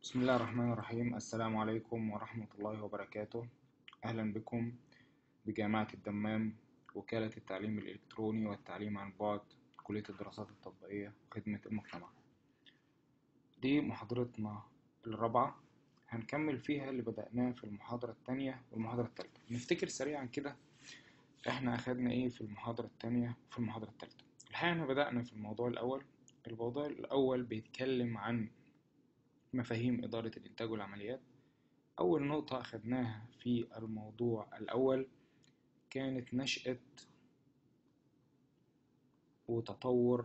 بسم الله الرحمن الرحيم السلام عليكم ورحمة الله وبركاته أهلا بكم بجامعة الدمام وكالة التعليم الإلكتروني والتعليم عن بعد كلية الدراسات التطبيقية وخدمة المجتمع دي محاضرتنا الرابعة هنكمل فيها اللي بدأناه في المحاضرة التانية والمحاضرة التالتة نفتكر سريعا كده احنا أخدنا ايه في المحاضرة التانية وفي المحاضرة التالتة الحقيقة احنا بدأنا في الموضوع الأول الموضوع الأول بيتكلم عن مفاهيم إدارة الإنتاج والعمليات أول نقطة أخدناها في الموضوع الأول كانت نشأة وتطور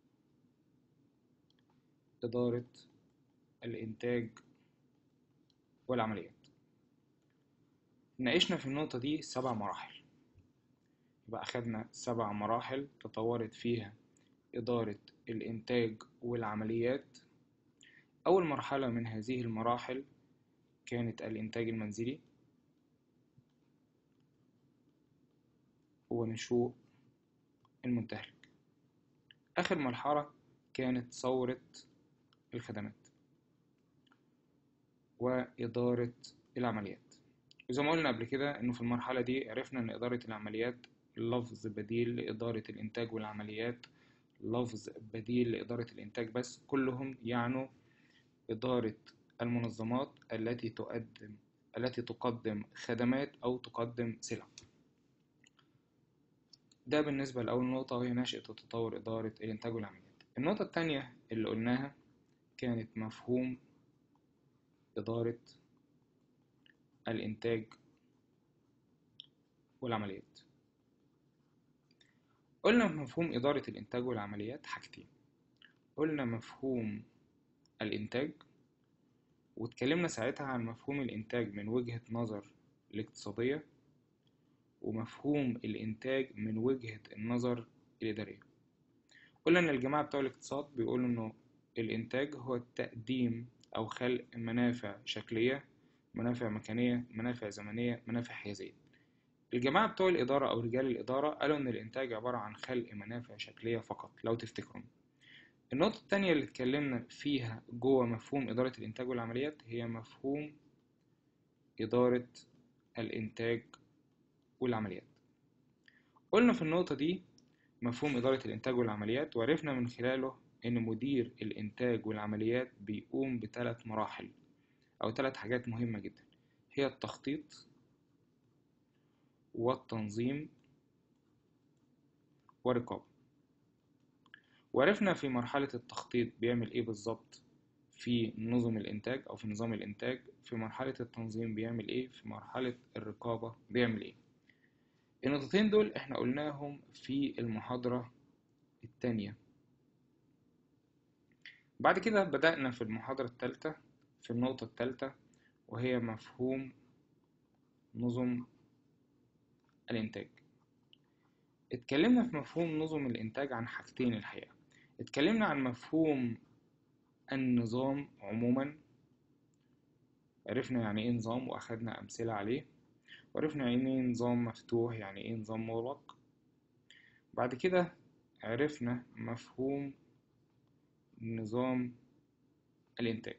إدارة الإنتاج والعمليات ناقشنا في النقطة دي سبع مراحل يبقى أخدنا سبع مراحل تطورت فيها إدارة الإنتاج والعمليات أول مرحلة من هذه المراحل كانت الإنتاج المنزلي ونشوء المنتهلك آخر مرحلة كانت ثورة الخدمات وإدارة العمليات وزي ما قلنا قبل كده إنه في المرحلة دي عرفنا إن إدارة العمليات لفظ بديل لإدارة الإنتاج والعمليات لفظ بديل لإدارة الإنتاج بس كلهم يعنوا إدارة المنظمات التي تقدم التي تقدم خدمات أو تقدم سلع ده بالنسبة لأول نقطة وهي نشأة وتطور إدارة الإنتاج والعمليات النقطة التانية اللي قلناها كانت مفهوم إدارة الإنتاج والعمليات قلنا مفهوم إدارة الإنتاج والعمليات حاجتين قلنا مفهوم الإنتاج واتكلمنا ساعتها عن مفهوم الإنتاج من وجهة نظر الاقتصادية ومفهوم الإنتاج من وجهة النظر الإدارية قلنا إن الجماعة بتوع الاقتصاد بيقولوا إنه الإنتاج هو التقديم أو خلق منافع شكلية منافع مكانية منافع زمنية منافع حيازية الجماعة بتوع الإدارة أو رجال الإدارة قالوا إن الإنتاج عبارة عن خلق منافع شكلية فقط لو تفتكرون النقطة التانية اللي اتكلمنا فيها جوه مفهوم إدارة الإنتاج والعمليات هي مفهوم إدارة الإنتاج والعمليات قلنا في النقطة دي مفهوم إدارة الإنتاج والعمليات وعرفنا من خلاله إن مدير الإنتاج والعمليات بيقوم بثلاث مراحل أو ثلاث حاجات مهمة جدا هي التخطيط والتنظيم والرقابة وعرفنا في مرحلة التخطيط بيعمل ايه بالظبط في نظم الانتاج او في نظام الانتاج في مرحلة التنظيم بيعمل ايه في مرحلة الرقابة بيعمل ايه النقطتين دول احنا قلناهم في المحاضرة التانية بعد كده بدأنا في المحاضرة التالتة في النقطة التالتة وهي مفهوم نظم الانتاج اتكلمنا في مفهوم نظم الانتاج عن حاجتين الحقيقة اتكلمنا عن مفهوم النظام عموما عرفنا يعني ايه نظام واخدنا امثلة عليه وعرفنا يعني ايه نظام مفتوح يعني ايه نظام مغلق بعد كده عرفنا مفهوم نظام الانتاج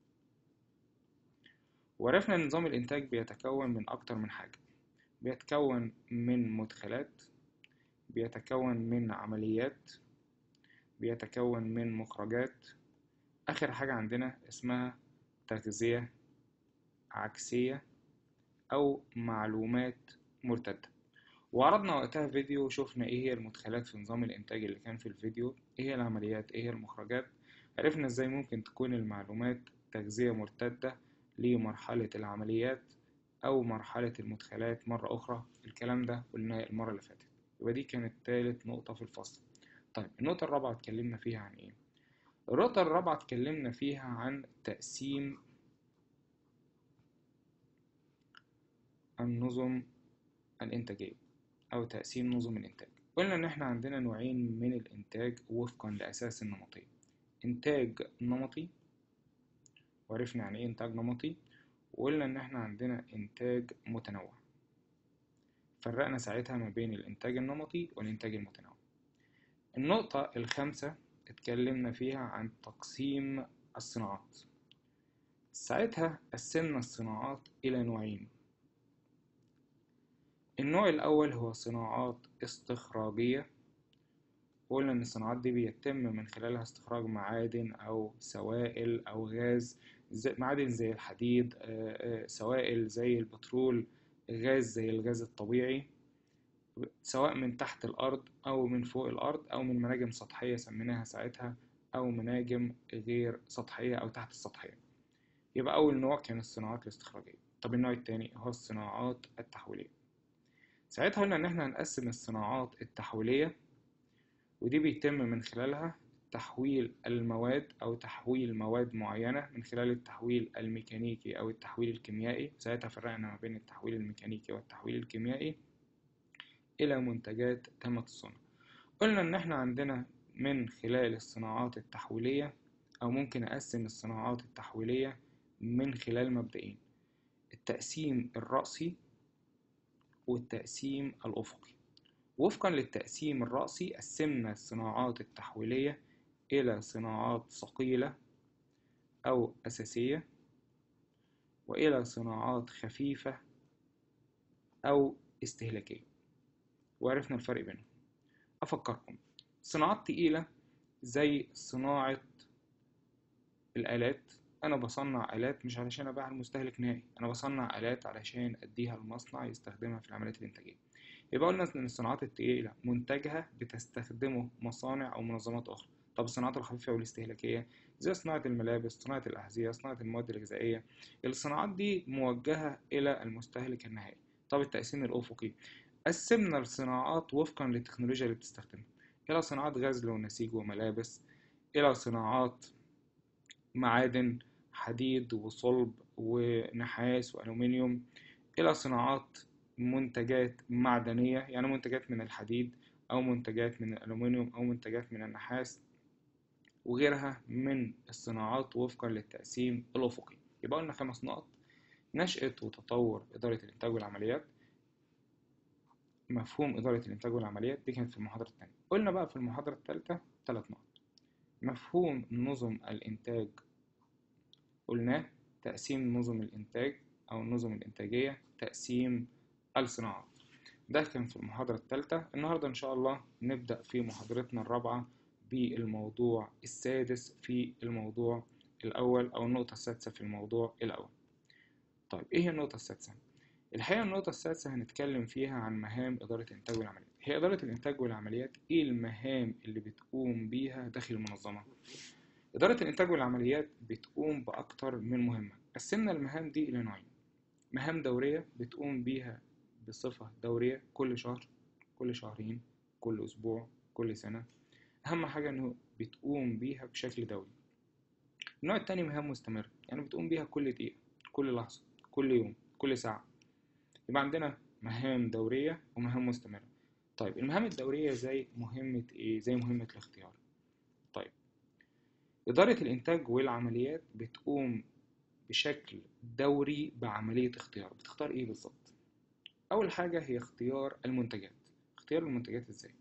وعرفنا ان نظام الانتاج بيتكون من اكتر من حاجة بيتكون من مدخلات بيتكون من عمليات بيتكون من مخرجات آخر حاجة عندنا اسمها تغذية عكسية أو معلومات مرتدة وعرضنا وقتها فيديو وشوفنا ايه هي المدخلات في نظام الانتاج اللي كان في الفيديو ايه هي العمليات ايه هي المخرجات عرفنا ازاي ممكن تكون المعلومات تغذية مرتدة لمرحلة العمليات او مرحلة المدخلات مرة اخرى الكلام ده قلناه المرة اللي فاتت يبقى دي كانت تالت نقطة في الفصل طيب النقطة الرابعة اتكلمنا فيها عن ايه النقطة الرابعة اتكلمنا فيها عن تقسيم النظم الإنتاجية أو تقسيم نظم الإنتاج قلنا إن إحنا عندنا نوعين من الإنتاج وفقا لأساس النمطية إنتاج نمطي وعرفنا يعني إيه إنتاج نمطي وقلنا إن إحنا عندنا إنتاج متنوع فرقنا ساعتها ما بين الإنتاج النمطي والإنتاج المتنوع النقطة الخامسة اتكلمنا فيها عن تقسيم الصناعات ساعتها قسمنا الصناعات إلى نوعين النوع الأول هو صناعات استخراجية قلنا إن الصناعات دي بيتم من خلالها استخراج معادن أو سوائل أو غاز زي معادن زي الحديد سوائل زي البترول غاز زي الغاز الطبيعي سواء من تحت الأرض أو من فوق الأرض أو من مناجم سطحية سميناها ساعتها أو مناجم غير سطحية أو تحت السطحية يبقى أول نوع كان الصناعات الاستخراجية طب النوع التاني هو الصناعات التحويلية ساعتها قلنا إن احنا هنقسم الصناعات التحويلية ودي بيتم من خلالها تحويل المواد أو تحويل مواد معينة من خلال التحويل الميكانيكي أو التحويل الكيميائي ساعتها فرقنا ما بين التحويل الميكانيكي والتحويل الكيميائي إلى منتجات تامة الصنع قلنا إن إحنا عندنا من خلال الصناعات التحويلية أو ممكن أقسم الصناعات التحويلية من خلال مبدئين التقسيم الرأسي والتقسيم الأفقي وفقا للتقسيم الرأسي قسمنا الصناعات التحويلية إلى صناعات ثقيلة أو أساسية وإلى صناعات خفيفة أو استهلاكية وعرفنا الفرق بينهم أفكركم صناعات تقيلة زي صناعة الآلات أنا بصنع آلات مش علشان أبيعها لمستهلك نهائي أنا بصنع آلات علشان أديها المصنع يستخدمها في العمليات الإنتاجية يبقى قلنا إن الصناعات التقيلة منتجها بتستخدمه مصانع أو منظمات أخرى طب الصناعات الخفيفة والاستهلاكية زي صناعة الملابس صناعة الأحذية صناعة المواد الغذائية الصناعات دي موجهة إلى المستهلك النهائي طب التقسيم الأفقي قسمنا الصناعات وفقا للتكنولوجيا اللي بتستخدمها إلى صناعات غزل ونسيج وملابس إلى صناعات معادن حديد وصلب ونحاس وألومنيوم إلى صناعات منتجات معدنية يعني منتجات من الحديد أو منتجات من الألومنيوم أو منتجات من النحاس وغيرها من الصناعات وفقا للتقسيم الأفقي يبقى قلنا خمس نقط نشأة وتطور إدارة الإنتاج والعمليات مفهوم إدارة الإنتاج والعمليات دي كانت في المحاضرة التانية قلنا بقى في المحاضرة التالتة ثلاث نقط مفهوم نظم الإنتاج قلناه تقسيم نظم الإنتاج أو النظم الإنتاجية تقسيم الصناعات ده كان في المحاضرة الثالثة النهاردة إن شاء الله نبدأ في محاضرتنا الرابعة بالموضوع السادس في الموضوع الأول أو النقطة السادسة في الموضوع الأول طيب إيه هي النقطة السادسة؟ الحقيقة النقطة السادسة هنتكلم فيها عن مهام إدارة الإنتاج والعمليات هي إدارة الإنتاج والعمليات إيه المهام اللي بتقوم بيها داخل المنظمة؟ إدارة الإنتاج والعمليات بتقوم بأكتر من مهمة قسمنا المهام دي إلى نوعين مهام دورية بتقوم بيها بصفة دورية كل شهر كل شهرين كل أسبوع كل سنة أهم حاجة إنه بتقوم بيها بشكل دوري النوع التاني مهام مستمرة يعني بتقوم بيها كل دقيقة كل لحظة كل يوم كل ساعة يبقى عندنا مهام دورية ومهام مستمرة طيب المهام الدورية زي مهمة إيه؟ زي مهمة الاختيار طيب إدارة الإنتاج والعمليات بتقوم بشكل دوري بعملية اختيار بتختار إيه بالظبط أول حاجة هي اختيار المنتجات اختيار المنتجات إزاي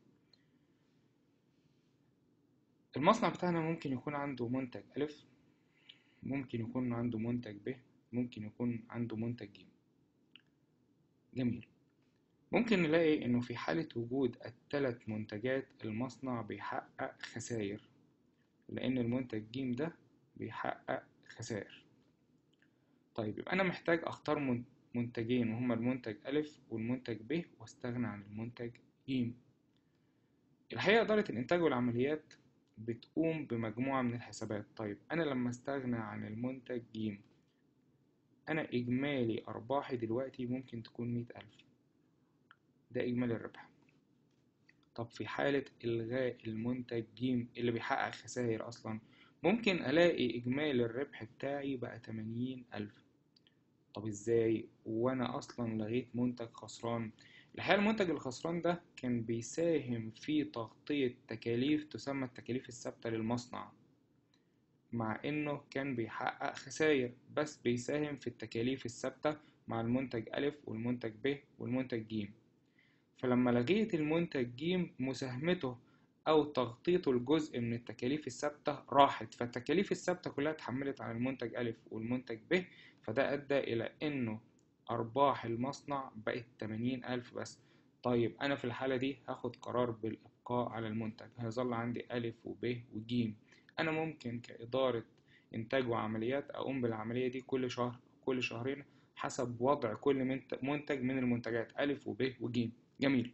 المصنع بتاعنا ممكن يكون عنده منتج ألف ممكن يكون عنده منتج ب ممكن يكون عنده منتج ج جميل ممكن نلاقي إنه في حالة وجود الثلاث منتجات المصنع بيحقق خسائر لأن المنتج ج ده بيحقق خسائر طيب يبقى أنا محتاج أختار منتجين وهما المنتج ألف والمنتج ب واستغنى عن المنتج ج الحقيقة إدارة الإنتاج والعمليات بتقوم بمجموعة من الحسابات طيب أنا لما استغنى عن المنتج ج أنا إجمالي أرباحي دلوقتي ممكن تكون مية ألف ده إجمالي الربح طب في حالة إلغاء المنتج ج اللي بيحقق خسائر أصلا ممكن ألاقي إجمالي الربح بتاعي بقى تمانين ألف طب إزاي وأنا أصلا لغيت منتج خسران الحقيقة المنتج الخسران ده كان بيساهم في تغطية تكاليف تسمى التكاليف الثابتة للمصنع مع إنه كان بيحقق خسائر بس بيساهم في التكاليف الثابتة مع المنتج ألف والمنتج ب والمنتج ج فلما لغيت المنتج ج مساهمته أو تغطيته الجزء من التكاليف الثابتة راحت فالتكاليف الثابتة كلها اتحملت على المنتج أ والمنتج ب فده أدى إلى إنه أرباح المصنع بقت 80 ألف بس طيب أنا في الحالة دي هاخد قرار بالإبقاء على المنتج هيظل عندي أ وب وج أنا ممكن كإدارة إنتاج وعمليات أقوم بالعملية دي كل شهر كل شهرين حسب وضع كل منتج من المنتجات أ وب وج جميل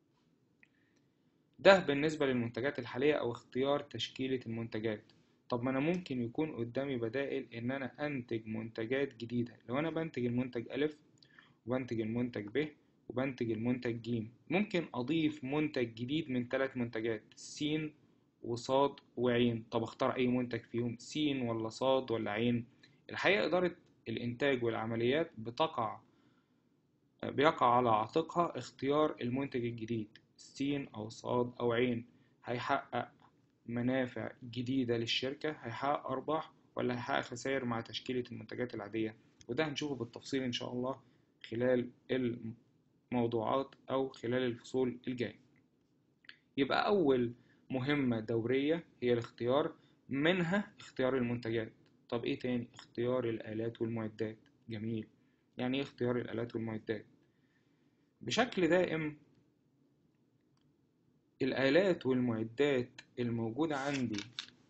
ده بالنسبة للمنتجات الحالية أو اختيار تشكيلة المنتجات طب ما أنا ممكن يكون قدامي بدائل إن أنا أنتج منتجات جديدة لو أنا بنتج المنتج أ وبنتج المنتج ب وبنتج المنتج ج ممكن أضيف منتج جديد من ثلاث منتجات س وصاد وعين طب اختار أي منتج فيهم س ولا صاد ولا عين الحقيقة إدارة الإنتاج والعمليات بتقع بيقع على عاتقها اختيار المنتج الجديد س أو صاد أو عين هيحقق منافع جديدة للشركة هيحقق أرباح ولا هيحقق خسائر مع تشكيلة المنتجات العادية وده هنشوفه بالتفصيل إن شاء الله خلال الموضوعات أو خلال الفصول الجاية يبقى أول مهمة دورية هي الاختيار منها اختيار المنتجات طب ايه تاني اختيار الآلات والمعدات جميل يعني ايه اختيار الآلات والمعدات بشكل دائم الآلات والمعدات الموجودة عندي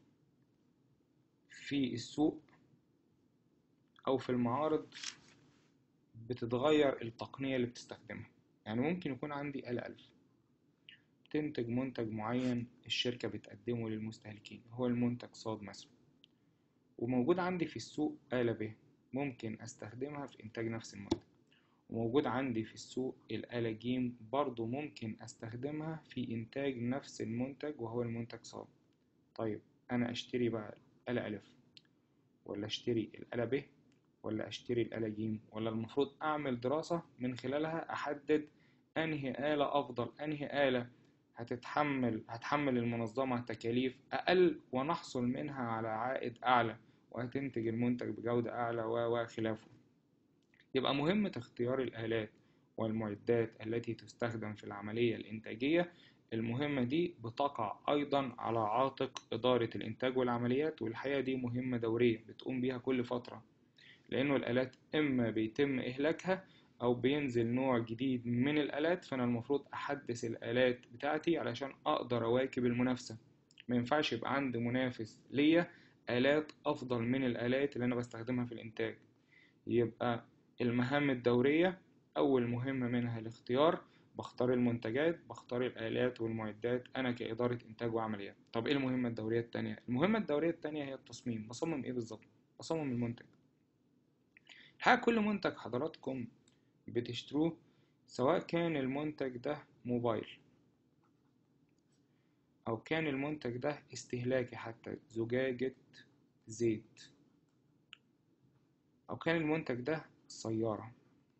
في السوق أو في المعارض بتتغير التقنية اللي بتستخدمها يعني ممكن يكون عندي آلة ألف تنتج منتج معين الشركة بتقدمه للمستهلكين هو المنتج صاد مثلا وموجود عندي في السوق آلة ب ممكن أستخدمها في إنتاج نفس المنتج وموجود عندي في السوق الآلة ج برضو ممكن أستخدمها في إنتاج نفس المنتج وهو المنتج صاد طيب أنا أشتري بقى الآلة أ ولا أشتري الآلة ب ولا أشتري الآلة ج ولا المفروض أعمل دراسة من خلالها أحدد أنهي آلة أفضل أنهي آلة هتتحمل هتحمل المنظمة تكاليف أقل ونحصل منها على عائد أعلى وهتنتج المنتج بجودة أعلى وخلافه يبقى مهمة اختيار الآلات والمعدات التي تستخدم في العملية الإنتاجية المهمة دي بتقع أيضا على عاتق إدارة الإنتاج والعمليات والحقيقة دي مهمة دورية بتقوم بيها كل فترة لأنه الآلات إما بيتم إهلاكها أو بينزل نوع جديد من الآلات فأنا المفروض أحدث الآلات بتاعتي علشان أقدر أواكب المنافسة ما ينفعش يبقى عندي منافس ليا آلات أفضل من الآلات اللي أنا بستخدمها في الإنتاج يبقى المهام الدورية أول مهمة منها الاختيار بختار المنتجات بختار الآلات والمعدات أنا كإدارة إنتاج وعمليات طب إيه المهمة الدورية التانية؟ المهمة الدورية التانية هي التصميم بصمم إيه بالظبط؟ بصمم المنتج الحقيقة كل منتج حضراتكم بتشتروه سواء كان المنتج ده موبايل أو كان المنتج ده استهلاكي حتى زجاجة زيت أو كان المنتج ده سيارة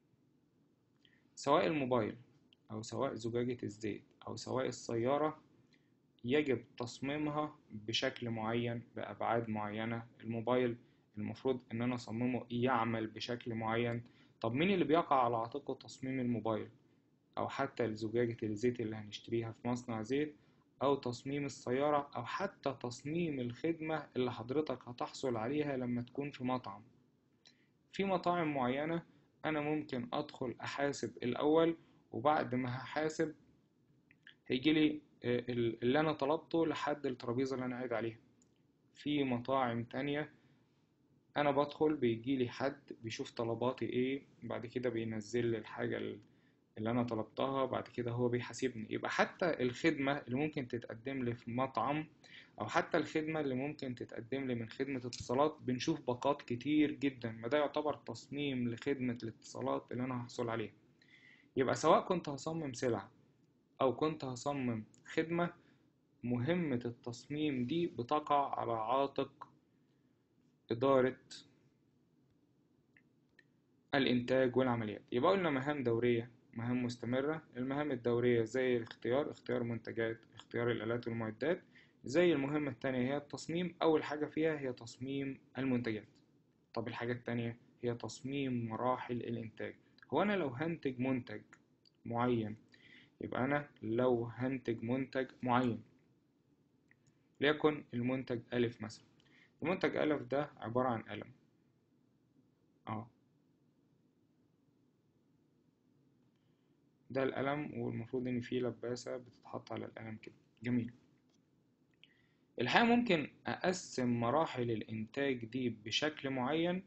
سواء الموبايل أو سواء زجاجة الزيت أو سواء السيارة يجب تصميمها بشكل معين بأبعاد معينة الموبايل المفروض إن أنا أصممه يعمل بشكل معين طب مين اللي بيقع على عاتقه تصميم الموبايل أو حتى زجاجة الزيت اللي هنشتريها في مصنع زيت أو تصميم السيارة أو حتى تصميم الخدمة اللي حضرتك هتحصل عليها لما تكون في مطعم في مطاعم معينة أنا ممكن أدخل أحاسب الأول وبعد ما هحاسب هيجيلي اللي أنا طلبته لحد الترابيزة اللي أنا قاعد عليها في مطاعم تانية أنا بدخل بيجيلي حد بيشوف طلباتي إيه بعد كده بينزل لي الحاجة اللي أنا طلبتها بعد كده هو بيحاسبني يبقى حتى الخدمة اللي ممكن تتقدم لي في مطعم أو حتى الخدمة اللي ممكن تتقدم لي من خدمة اتصالات بنشوف باقات كتير جدا ما ده يعتبر تصميم لخدمة الاتصالات اللي أنا هحصل عليها يبقى سواء كنت هصمم سلعة أو كنت هصمم خدمة مهمة التصميم دي بتقع على عاتق إدارة الإنتاج والعمليات يبقى قلنا مهام دورية مهام مستمرة المهام الدورية زي الاختيار اختيار منتجات اختيار الآلات والمعدات زي المهمة التانية هي التصميم أول حاجة فيها هي تصميم المنتجات طب الحاجة التانية هي تصميم مراحل الإنتاج هو أنا لو هنتج منتج معين يبقى أنا لو هنتج منتج معين ليكن المنتج ألف مثلا المنتج ألف ده عبارة عن قلم اه ده القلم والمفروض ان فيه لباسة بتتحط على القلم كده جميل الحقيقة ممكن أقسم مراحل الإنتاج دي بشكل معين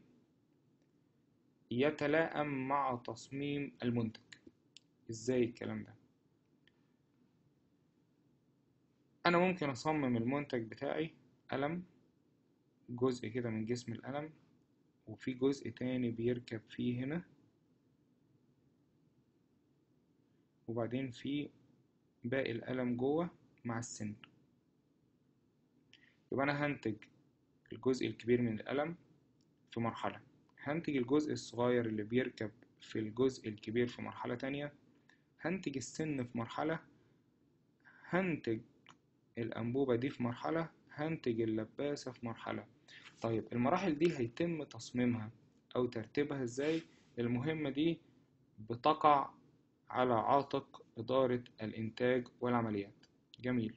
يتلائم مع تصميم المنتج ازاي الكلام ده انا ممكن اصمم المنتج بتاعي قلم جزء كده من جسم القلم وفي جزء تاني بيركب فيه هنا وبعدين في باقي القلم جوه مع السن يبقى انا هنتج الجزء الكبير من القلم في مرحلة هنتج الجزء الصغير اللي بيركب في الجزء الكبير في مرحلة تانية هنتج السن في مرحلة هنتج الأنبوبة دي في مرحلة هنتج اللباسة في مرحلة طيب المراحل دي هيتم تصميمها أو ترتيبها إزاي المهمة دي بتقع على عاتق إدارة الإنتاج والعمليات جميل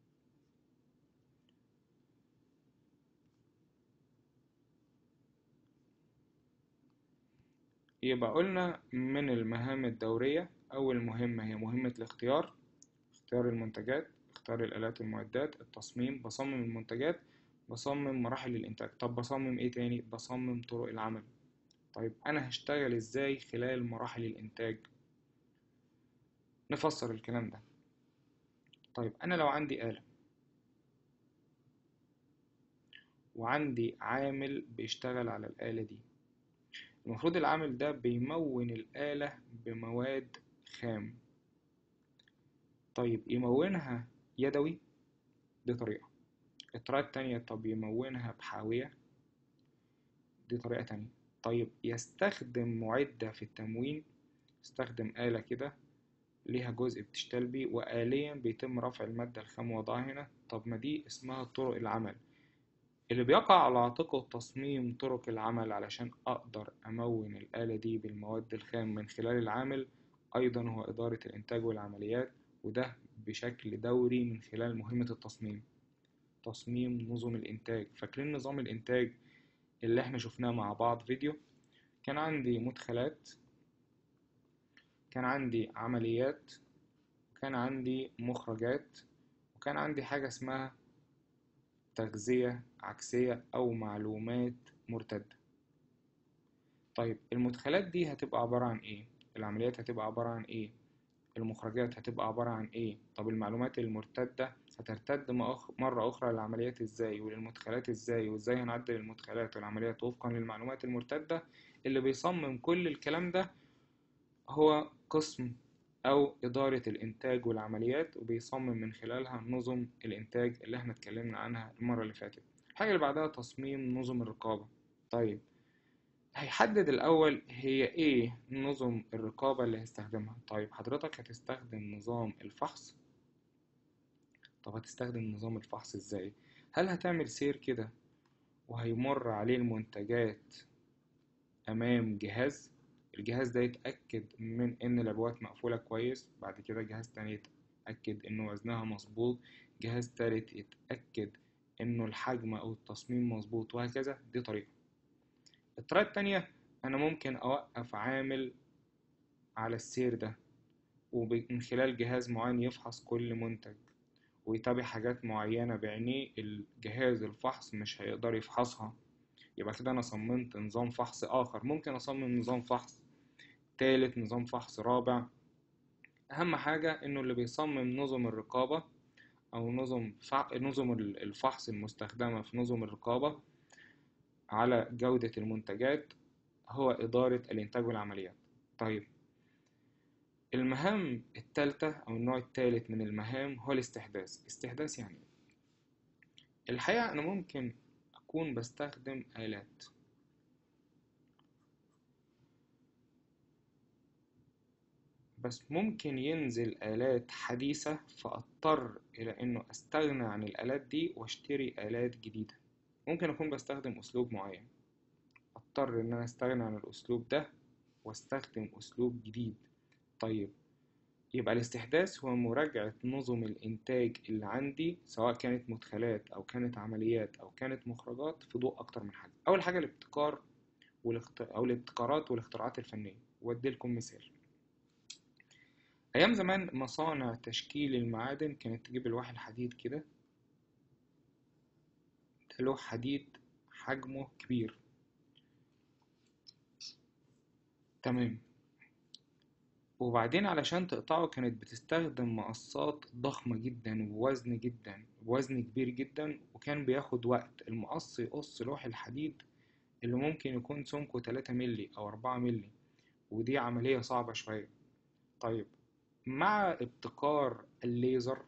يبقى قلنا من المهام الدورية أول مهمة هي مهمة الاختيار اختيار المنتجات اختيار الآلات والمعدات التصميم بصمم المنتجات بصمم مراحل الإنتاج طب بصمم إيه تاني بصمم طرق العمل طيب أنا هشتغل إزاي خلال مراحل الإنتاج نفسر الكلام ده طيب أنا لو عندي آلة وعندي عامل بيشتغل على الآلة دي المفروض العامل ده بيمون الآلة بمواد خام طيب يمونها يدوي دي طريقة الطريقة التانية طب يمونها بحاوية دي طريقة تانية طيب يستخدم معدة في التموين يستخدم آلة كده ليها جزء بتشتغل بيه وآليا بيتم رفع المادة الخام ووضعها هنا طب ما دي اسمها طرق العمل اللي بيقع على عاتقه تصميم طرق العمل علشان أقدر أمون الآلة دي بالمواد الخام من خلال العامل أيضا هو إدارة الإنتاج والعمليات وده بشكل دوري من خلال مهمة التصميم تصميم نظم الإنتاج فاكرين نظام الإنتاج اللي احنا شفناه مع بعض فيديو كان عندي مدخلات كان عندي عمليات وكان عندي مخرجات وكان عندي حاجة اسمها تغذية عكسية أو معلومات مرتدة طيب المدخلات دي هتبقى عبارة عن إيه؟ العمليات هتبقى عبارة عن إيه؟ المخرجات هتبقى عبارة عن إيه؟ طب المعلومات المرتدة هترتد مرة أخرى للعمليات إزاي وللمدخلات إزاي وإزاي هنعدل المدخلات والعمليات وفقا للمعلومات المرتدة اللي بيصمم كل الكلام ده هو قسم أو إدارة الإنتاج والعمليات وبيصمم من خلالها نظم الإنتاج اللي احنا اتكلمنا عنها المرة اللي فاتت الحاجة اللي بعدها تصميم نظم الرقابة طيب هيحدد الأول هي إيه نظم الرقابة اللي هيستخدمها طيب حضرتك هتستخدم نظام الفحص طب هتستخدم نظام الفحص إزاي هل هتعمل سير كده وهيمر عليه المنتجات أمام جهاز الجهاز ده يتأكد من إن الأبواب مقفولة كويس بعد كده جهاز تاني يتأكد إن وزنها مظبوط جهاز تالت يتأكد إنه الحجم أو التصميم مظبوط وهكذا دي طريقة الطريقة التانية أنا ممكن أوقف عامل على السير ده ومن خلال جهاز معين يفحص كل منتج ويتابع حاجات معينة بعينيه الجهاز الفحص مش هيقدر يفحصها يبقى كده أنا صممت نظام فحص آخر ممكن أصمم نظام فحص تالت نظام فحص رابع أهم حاجة إنه اللي بيصمم نظم الرقابة أو نظم فع... نظم الفحص المستخدمة في نظم الرقابة على جودة المنتجات هو إدارة الإنتاج والعمليات طيب المهام التالتة أو النوع التالت من المهام هو الاستحداث استحداث يعني الحقيقة أنا ممكن أكون بستخدم آلات بس ممكن ينزل آلات حديثة فأضطر إلى إنه أستغنى عن الآلات دي وأشتري آلات جديدة ممكن أكون بستخدم أسلوب معين أضطر إن أنا أستغنى عن الأسلوب ده وأستخدم أسلوب جديد طيب يبقى الاستحداث هو مراجعة نظم الإنتاج اللي عندي سواء كانت مدخلات أو كانت عمليات أو كانت مخرجات في ضوء أكتر من حاجة أول حاجة الابتكار والاخت... أو الابتكارات والاختراعات الفنية وأدي لكم مثال أيام زمان مصانع تشكيل المعادن كانت تجيب الواح الحديد كده ده لوح حديد حجمه كبير تمام وبعدين علشان تقطعه كانت بتستخدم مقصات ضخمة جدا ووزن جدا وزن كبير جدا وكان بياخد وقت المقص يقص لوح الحديد اللي ممكن يكون سمكه 3 ملي أو 4 ملي ودي عملية صعبة شوية طيب مع ابتكار الليزر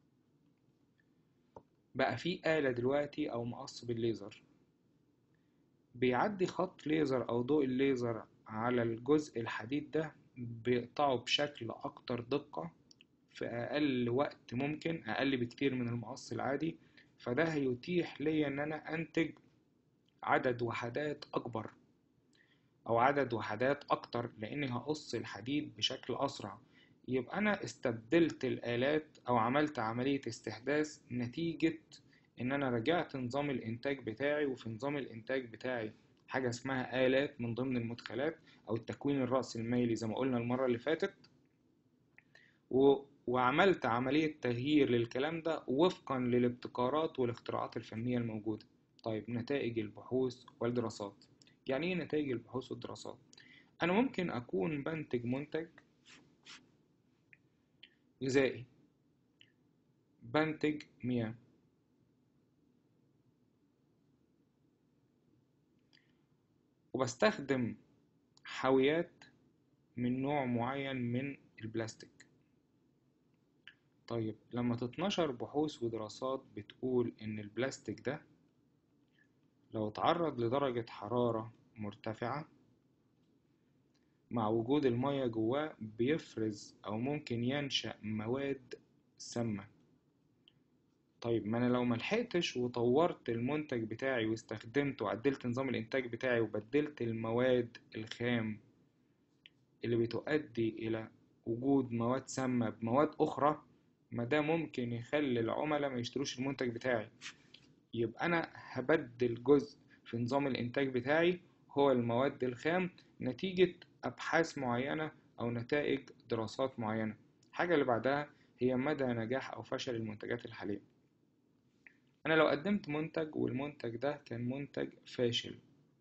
بقى في آلة دلوقتي أو مقص بالليزر بيعدي خط ليزر أو ضوء الليزر على الجزء الحديد ده بيقطعه بشكل أكتر دقة في أقل وقت ممكن أقل بكتير من المقص العادي فده هيتيح لي إن أنا أنتج عدد وحدات أكبر أو عدد وحدات أكتر لأني هقص الحديد بشكل أسرع يبقى أنا استبدلت الآلات أو عملت عملية استحداث نتيجة إن أنا رجعت نظام الإنتاج بتاعي وفي نظام الإنتاج بتاعي حاجة اسمها آلات من ضمن المدخلات أو التكوين الرأسمالي زي ما قلنا المرة اللي فاتت و... وعملت عملية تغيير للكلام ده وفقا للابتكارات والاختراعات الفنية الموجودة طيب نتائج البحوث والدراسات يعني ايه نتائج البحوث والدراسات انا ممكن اكون بنتج منتج غذائي بنتج مياه وبستخدم حاويات من نوع معين من البلاستيك طيب لما تتنشر بحوث ودراسات بتقول ان البلاستيك ده لو اتعرض لدرجة حرارة مرتفعة مع وجود المية جواه بيفرز أو ممكن ينشأ مواد سامة طيب ما أنا لو ملحقتش وطورت المنتج بتاعي واستخدمت وعدلت نظام الإنتاج بتاعي وبدلت المواد الخام اللي بتؤدي إلى وجود مواد سامة بمواد أخرى ما ده ممكن يخلي العملاء ما يشتروش المنتج بتاعي يبقى أنا هبدل جزء في نظام الإنتاج بتاعي هو المواد الخام نتيجة أبحاث معينة أو نتائج دراسات معينة الحاجة اللي بعدها هي مدى نجاح أو فشل المنتجات الحالية أنا لو قدمت منتج والمنتج ده كان منتج فاشل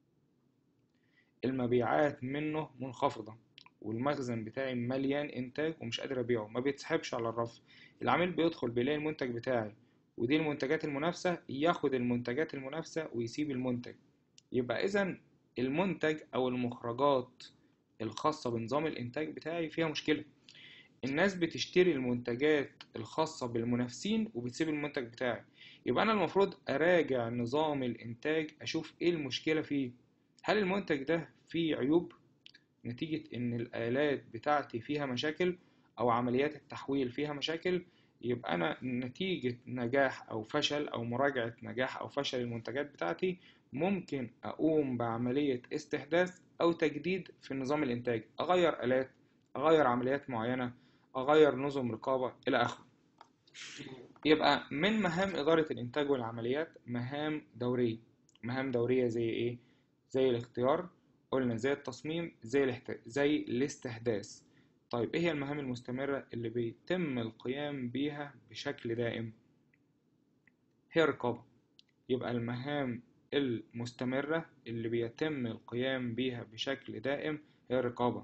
المبيعات منه منخفضة والمخزن بتاعي مليان إنتاج ومش قادر أبيعه ما بيتسحبش على الرف العميل بيدخل بيلاقي المنتج بتاعي ودي المنتجات المنافسة ياخد المنتجات المنافسة ويسيب المنتج يبقى إذا المنتج أو المخرجات الخاصة بنظام الإنتاج بتاعي فيها مشكلة الناس بتشتري المنتجات الخاصة بالمنافسين وبتسيب المنتج بتاعي يبقى أنا المفروض أراجع نظام الإنتاج أشوف إيه المشكلة فيه هل المنتج ده فيه عيوب نتيجة إن الآلات بتاعتي فيها مشاكل أو عمليات التحويل فيها مشاكل يبقى أنا نتيجة نجاح أو فشل أو مراجعة نجاح أو فشل المنتجات بتاعتي ممكن أقوم بعملية استحداث أو تجديد في نظام الإنتاج أغير آلات أغير عمليات معينة أغير نظم رقابة إلى آخره يبقى من مهام إدارة الإنتاج والعمليات مهام دورية مهام دورية زي إيه؟ زي الاختيار قلنا زي التصميم زي الاحت... زي الاستحداث طيب ايه هي المهام المستمرة اللي بيتم القيام بيها بشكل دائم هي الرقابة يبقى المهام المستمرة اللي بيتم القيام بيها بشكل دائم هي الرقابة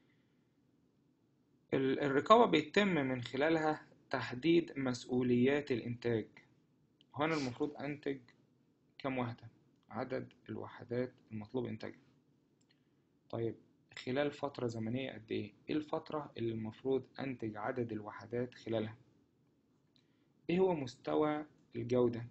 الرقابة بيتم من خلالها تحديد مسؤوليات الإنتاج هنا المفروض أنتج كم وحدة عدد الوحدات المطلوب إنتاجها طيب خلال فترة زمنية قد إيه؟ إيه الفترة اللي المفروض أنتج عدد الوحدات خلالها؟ إيه هو مستوى الجودة؟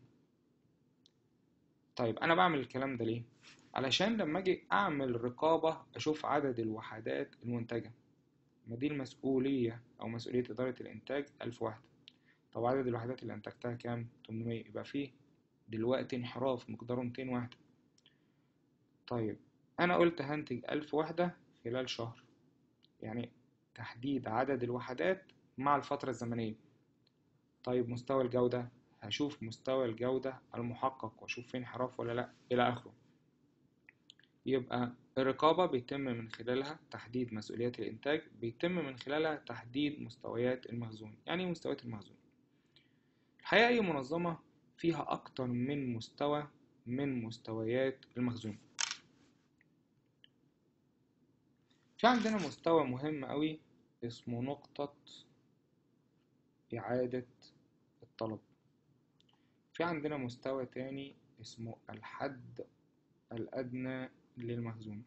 طيب أنا بعمل الكلام ده ليه؟ علشان لما أجي أعمل رقابة أشوف عدد الوحدات المنتجة ما دي المسؤولية أو مسؤولية إدارة الإنتاج ألف وحدة طب عدد الوحدات اللي أنتجتها كام؟ 800 يبقى فيه دلوقتي انحراف مقداره 200 وحدة طيب أنا قلت هنتج ألف وحدة خلال شهر يعني تحديد عدد الوحدات مع الفترة الزمنية طيب مستوى الجودة هشوف مستوى الجودة المحقق واشوف فين انحراف ولا لا الى اخره يبقى الرقابة بيتم من خلالها تحديد مسؤوليات الإنتاج بيتم من خلالها تحديد مستويات المخزون يعني مستويات المخزون الحقيقة أي منظمة فيها أكتر من مستوى من مستويات المخزون في عندنا مستوى مهم قوي اسمه نقطة إعادة الطلب في عندنا مستوى تاني اسمه الحد الأدنى للمخزون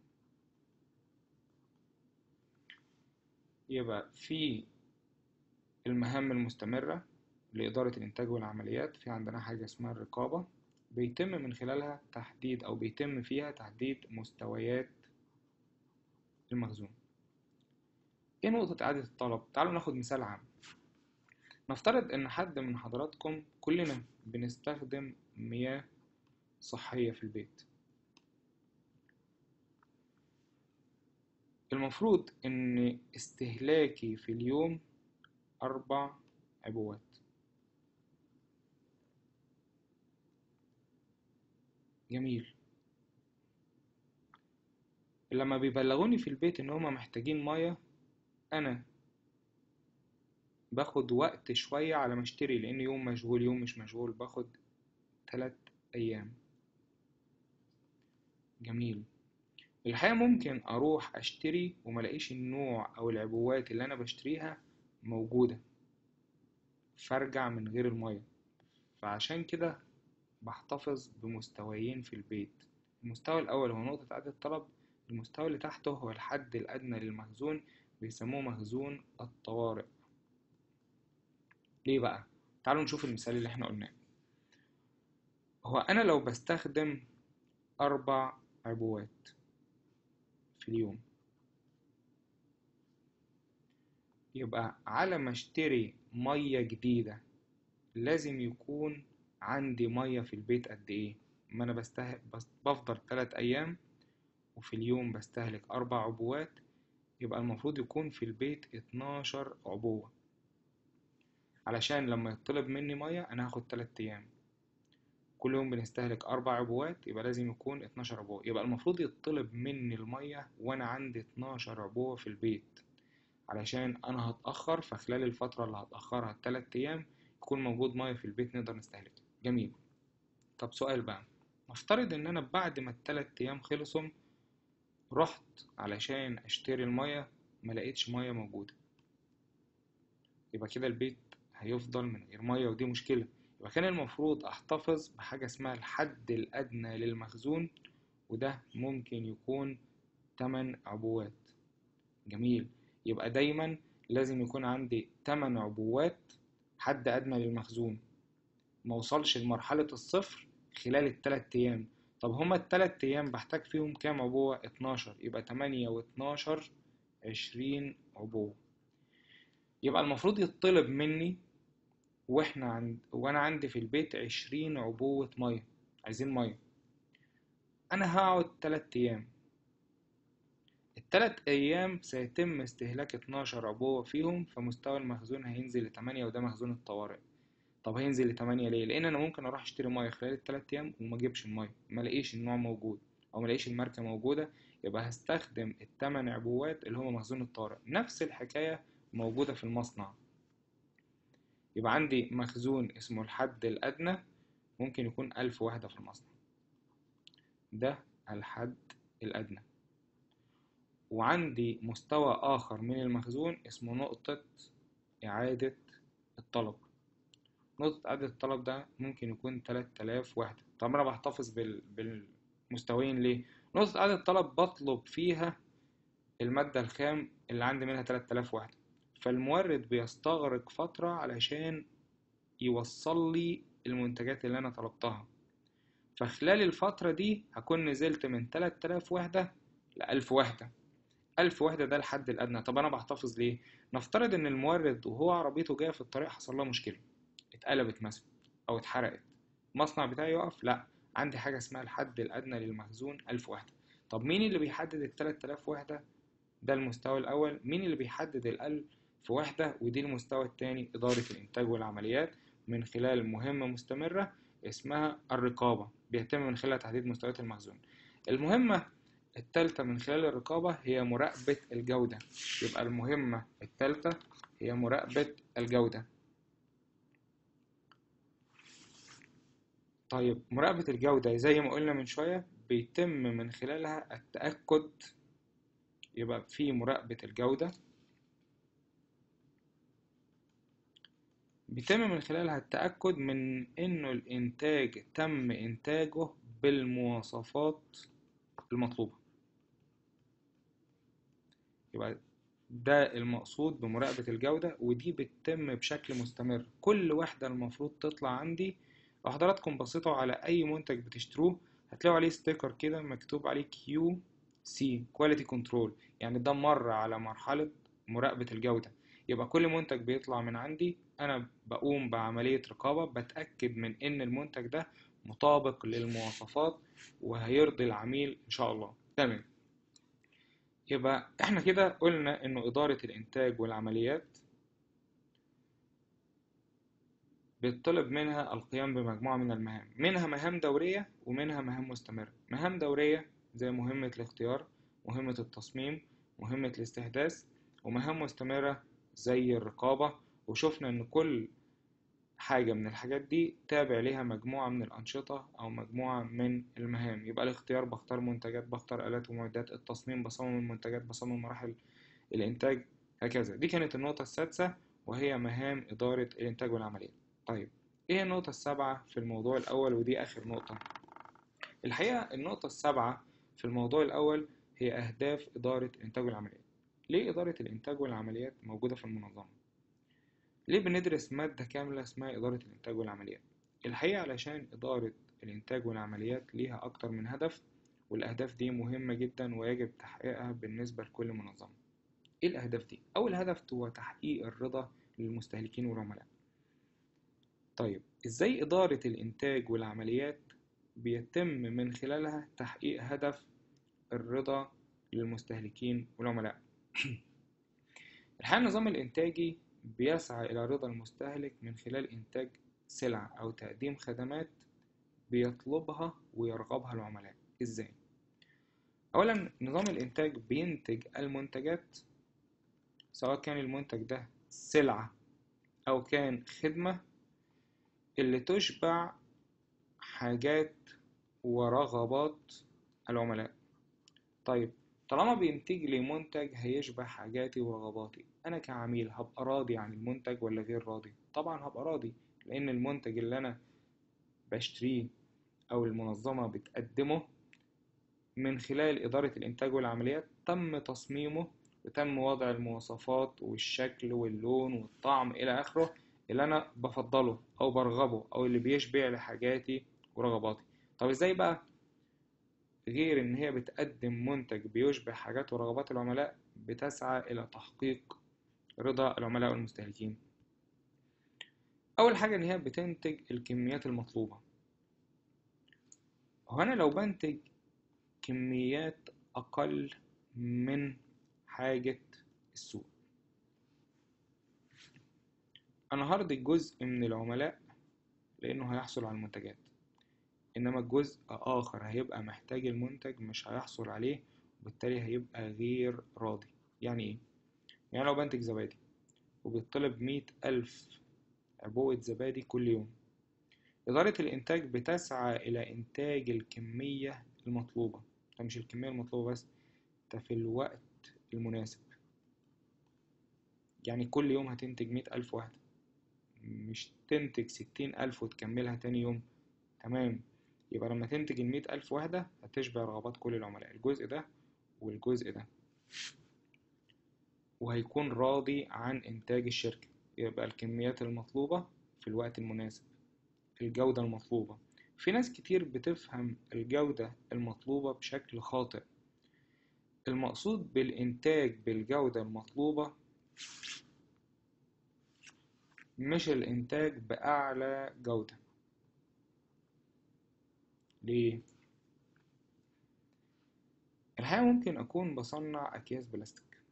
يبقى في المهام المستمرة لإدارة الإنتاج والعمليات في عندنا حاجة اسمها الرقابة بيتم من خلالها تحديد أو بيتم فيها تحديد مستويات المخزون إيه نقطة إعادة الطلب؟ تعالوا ناخد مثال عام نفترض إن حد من حضراتكم كلنا بنستخدم مياه صحية في البيت المفروض إن استهلاكي في اليوم أربع عبوات جميل لما بيبلغوني في البيت إن هما محتاجين مية أنا باخد وقت شوية على ما اشتري لأن يوم مشغول يوم مش مشغول باخد تلات أيام جميل الحقيقة ممكن أروح أشتري وملاقيش النوع أو العبوات اللي أنا بشتريها موجودة فأرجع من غير المية فعشان كده بحتفظ بمستويين في البيت المستوى الأول هو نقطة إعادة الطلب المستوى اللي تحته هو الحد الأدنى للمخزون بيسموه مخزون الطوارئ ليه بقى؟ تعالوا نشوف المثال اللي احنا قلناه هو أنا لو بستخدم أربع عبوات في اليوم يبقى على ما اشتري مية جديدة لازم يكون عندي مية في البيت قد ايه ما انا بسته... بس... بفضل تلات ايام وفي اليوم بستهلك اربع عبوات يبقى المفروض يكون في البيت اتناشر عبوة علشان لما يطلب مني مية انا هاخد تلات ايام كل يوم بنستهلك أربع عبوات يبقى لازم يكون اتناشر عبوة يبقى المفروض يطلب مني المية وأنا عندي اتناشر عبوة في البيت علشان أنا هتأخر فخلال الفترة اللي هتأخرها التلات أيام يكون موجود مية في البيت نقدر نستهلكها جميل طب سؤال بقى نفترض إن أنا بعد ما التلات أيام خلصوا رحت علشان أشتري المية ملقتش مية موجودة يبقى كده البيت هيفضل من غير مية ودي مشكلة يبقى كان المفروض احتفظ بحاجة اسمها الحد الأدنى للمخزون وده ممكن يكون 8 عبوات جميل يبقى دايما لازم يكون عندي 8 عبوات حد أدنى للمخزون موصلش لمرحلة الصفر خلال التلات أيام طب هما التلات أيام بحتاج فيهم كام عبوة؟ 12 يبقى 8 و12 20 عبوة يبقى المفروض يطلب مني واحنا عند وانا عندي في البيت عشرين عبوة مية عايزين مية انا هقعد تلات ايام التلات ايام سيتم استهلاك اتناشر عبوة فيهم فمستوى المخزون هينزل لتمانية وده مخزون الطوارئ طب هينزل لتمانية ليه لان انا ممكن اروح اشتري مية خلال التلات ايام وما اجيبش المية ما الاقيش النوع موجود او ما الاقيش الماركة موجودة يبقى هستخدم التمن عبوات اللي هما مخزون الطوارئ نفس الحكاية موجودة في المصنع يبقى عندي مخزون اسمه الحد الأدنى ممكن يكون ألف وحدة في المصنع ده الحد الأدنى وعندي مستوى آخر من المخزون اسمه نقطة إعادة الطلب نقطة إعادة الطلب ده ممكن يكون تلات آلاف وحدة طب أنا بحتفظ بال... بالمستويين ليه؟ نقطة إعادة الطلب بطلب فيها المادة الخام اللي عندي منها تلات آلاف وحدة فالمورد بيستغرق فترة علشان يوصل لي المنتجات اللي أنا طلبتها فخلال الفترة دي هكون نزلت من 3000 وحدة لألف وحدة ألف وحدة ده الحد الأدنى طب أنا بحتفظ ليه؟ نفترض إن المورد وهو عربيته جاية في الطريق حصل لها مشكلة اتقلبت مثلا أو اتحرقت المصنع بتاعي يقف لأ عندي حاجة اسمها الحد الأدنى للمخزون ألف وحدة طب مين اللي بيحدد التلات آلاف وحدة؟ ده المستوى الأول مين اللي بيحدد الألف وحدة ودي المستوى التاني إدارة الإنتاج والعمليات من خلال مهمة مستمرة اسمها الرقابة بيتم من خلال تحديد مستويات المخزون المهمة التالتة من خلال الرقابة هي مراقبة الجودة يبقى المهمة التالتة هي مراقبة الجودة طيب مراقبة الجودة زي ما قلنا من شوية بيتم من خلالها التأكد يبقى في مراقبة الجودة بيتم من خلالها التأكد من إنه الإنتاج تم إنتاجه بالمواصفات المطلوبة يبقى ده المقصود بمراقبة الجودة ودي بتتم بشكل مستمر كل واحدة المفروض تطلع عندي لو حضراتكم بصيتوا على أي منتج بتشتروه هتلاقوا عليه ستيكر كده مكتوب عليه كيو سي كواليتي كنترول يعني ده مر على مرحلة مراقبة الجودة يبقى كل منتج بيطلع من عندي أنا بقوم بعملية رقابة بتأكد من إن المنتج ده مطابق للمواصفات وهيرضي العميل إن شاء الله تمام يبقى احنا كده قلنا انه إدارة الإنتاج والعمليات بيطلب منها القيام بمجموعة من المهام منها مهام دورية ومنها مهام مستمرة مهام دورية زي مهمة الاختيار مهمة التصميم مهمة الاستحداث ومهام مستمرة زي الرقابة وشفنا إن كل حاجة من الحاجات دي تابع ليها مجموعة من الأنشطة أو مجموعة من المهام يبقى الاختيار بختار منتجات بختار آلات ومعدات التصميم بصمم المنتجات بصمم مراحل الإنتاج هكذا دي كانت النقطة السادسة وهي مهام إدارة الإنتاج والعمليات طيب إيه النقطة السابعة في الموضوع الأول ودي آخر نقطة الحقيقة النقطة السابعة في الموضوع الأول هي أهداف إدارة الإنتاج والعمليات ليه إدارة الإنتاج والعمليات موجودة في المنظمة؟ ليه بندرس مادة كاملة اسمها إدارة الإنتاج والعمليات؟ الحقيقة علشان إدارة الإنتاج والعمليات ليها أكتر من هدف والأهداف دي مهمة جدا ويجب تحقيقها بالنسبة لكل منظمة إيه الأهداف دي؟ أول هدف هو تحقيق الرضا للمستهلكين والعملاء طيب إزاي إدارة الإنتاج والعمليات بيتم من خلالها تحقيق هدف الرضا للمستهلكين والعملاء الحقيقة النظام الإنتاجي بيسعى إلى رضا المستهلك من خلال إنتاج سلع أو تقديم خدمات بيطلبها ويرغبها العملاء إزاي؟ أولا نظام الإنتاج بينتج المنتجات سواء كان المنتج ده سلعة أو كان خدمة اللي تشبع حاجات ورغبات العملاء طيب طالما بينتج لي منتج هيشبع حاجاتي ورغباتي انا كعميل هبقى راضي عن المنتج ولا غير راضي طبعا هبقى راضي لان المنتج اللي انا بشتريه او المنظمة بتقدمه من خلال إدارة الإنتاج والعمليات تم تصميمه وتم وضع المواصفات والشكل واللون والطعم إلى آخره اللي أنا بفضله أو برغبه أو اللي بيشبع لحاجاتي ورغباتي طب إزاي بقى غير إن هي بتقدم منتج بيشبع حاجات ورغبات العملاء بتسعى إلى تحقيق رضا العملاء والمستهلكين أول حاجة إن هي بتنتج الكميات المطلوبة هو أنا لو بنتج كميات أقل من حاجة السوق أنا هرضي جزء من العملاء لأنه هيحصل على المنتجات إنما الجزء آخر هيبقى محتاج المنتج مش هيحصل عليه وبالتالي هيبقى غير راضي يعني إيه؟ يعني لو بنتج زبادي وبيطلب مية ألف عبوة زبادي كل يوم إدارة الإنتاج بتسعى إلى إنتاج الكمية المطلوبة ده مش الكمية المطلوبة بس ده في الوقت المناسب يعني كل يوم هتنتج مية ألف واحدة مش تنتج ستين ألف وتكملها تاني يوم تمام يبقى لما تنتج المية ألف واحدة هتشبع رغبات كل العملاء الجزء ده والجزء ده وهيكون راضي عن إنتاج الشركة يبقى الكميات المطلوبة في الوقت المناسب الجودة المطلوبة في ناس كتير بتفهم الجودة المطلوبة بشكل خاطئ المقصود بالإنتاج بالجودة المطلوبة مش الإنتاج بأعلى جودة ليه؟ الحقيقة ممكن أكون بصنع أكياس بلاستيك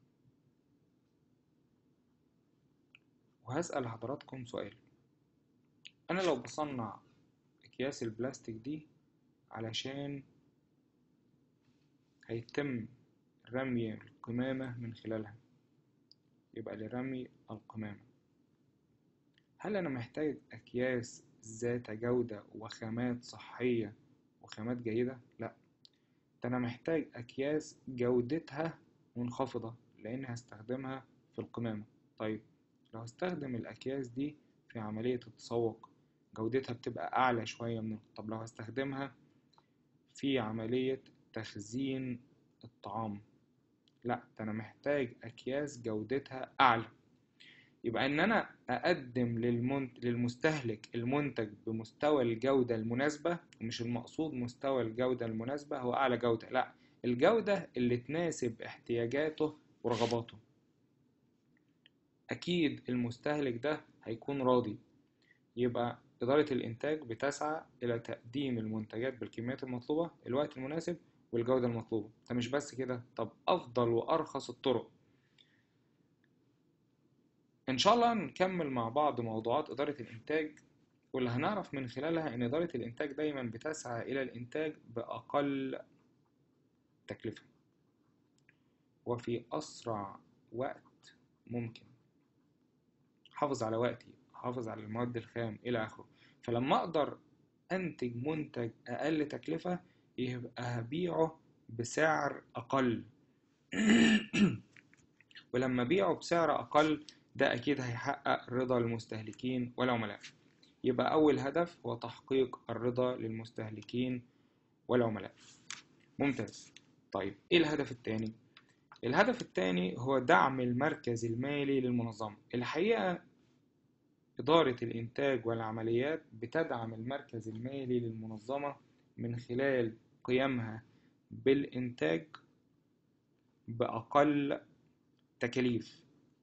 وهسأل حضراتكم سؤال أنا لو بصنع أكياس البلاستيك دي علشان هيتم رمي القمامة من خلالها يبقى لرمي القمامة هل أنا محتاج أكياس ذات جودة وخامات صحية وخامات جيدة؟ لأ ده أنا محتاج أكياس جودتها منخفضة لأن هستخدمها في القمامة طيب لو هستخدم الأكياس دي في عملية التسوق جودتها بتبقى أعلى شوية من طب لو هستخدمها في عملية تخزين الطعام لا ده أنا محتاج أكياس جودتها أعلى يبقى إن أنا أقدم للمنت... للمستهلك المنتج بمستوى الجودة المناسبة ومش المقصود مستوى الجودة المناسبة هو أعلى جودة لا الجودة اللي تناسب احتياجاته ورغباته أكيد المستهلك ده هيكون راضي يبقى إدارة الإنتاج بتسعى إلى تقديم المنتجات بالكميات المطلوبة الوقت المناسب والجودة المطلوبة ده مش بس كده طب أفضل وأرخص الطرق إن شاء الله نكمل مع بعض موضوعات إدارة الإنتاج واللي هنعرف من خلالها إن إدارة الإنتاج دايما بتسعى إلى الإنتاج بأقل تكلفة وفي أسرع وقت ممكن حافظ على وقتي حافظ على المواد الخام إلى آخره فلما أقدر أنتج منتج أقل تكلفة يبقى هبيعه بسعر أقل ولما أبيعه بسعر أقل ده أكيد هيحقق رضا المستهلكين والعملاء يبقى أول هدف هو تحقيق الرضا للمستهلكين والعملاء ممتاز طيب إيه الهدف التاني؟ الهدف التاني هو دعم المركز المالي للمنظمة الحقيقة إدارة الإنتاج والعمليات بتدعم المركز المالي للمنظمة من خلال قيامها بالإنتاج بأقل تكاليف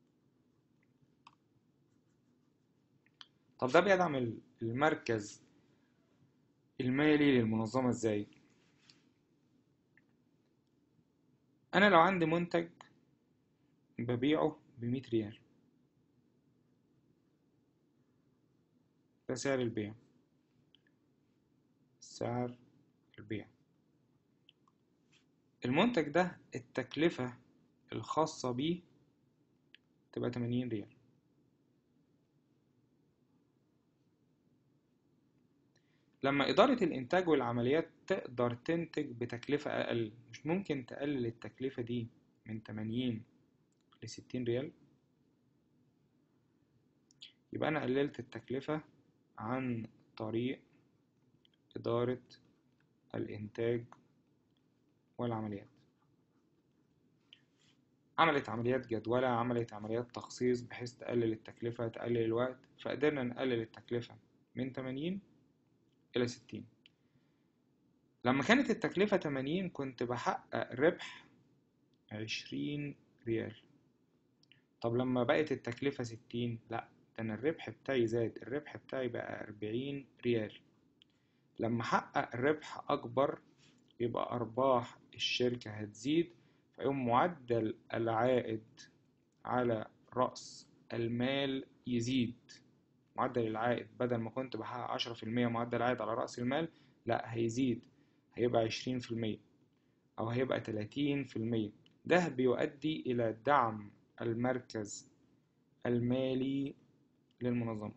طب ده بيدعم المركز المالي للمنظمة ازاي؟ أنا لو عندي منتج ببيعه بمية ريال ده سعر البيع سعر البيع المنتج ده التكلفة الخاصة بيه تبقى تمانين ريال لما إدارة الإنتاج والعمليات تقدر تنتج بتكلفة أقل مش ممكن تقلل التكلفة دي من تمانين لستين ريال يبقى أنا قللت التكلفة عن طريق إدارة الإنتاج والعمليات عملت عمليات جدولة عملت عمليات تخصيص بحيث تقلل التكلفة تقلل الوقت فقدرنا نقلل التكلفة من 80 إلى 60 لما كانت التكلفة 80 كنت بحقق ربح 20 ريال طب لما بقت التكلفة 60 لا ده أنا الربح بتاعي زاد الربح بتاعي بقى 40 ريال لما أحقق ربح أكبر يبقى أرباح الشركة هتزيد فيقوم معدل العائد على رأس المال يزيد معدل العائد بدل ما كنت بحقق عشرة في المية معدل العائد على رأس المال لا هيزيد هيبقى عشرين في المية أو هيبقى تلاتين في المية ده بيؤدي إلى دعم المركز المالي للمنظمة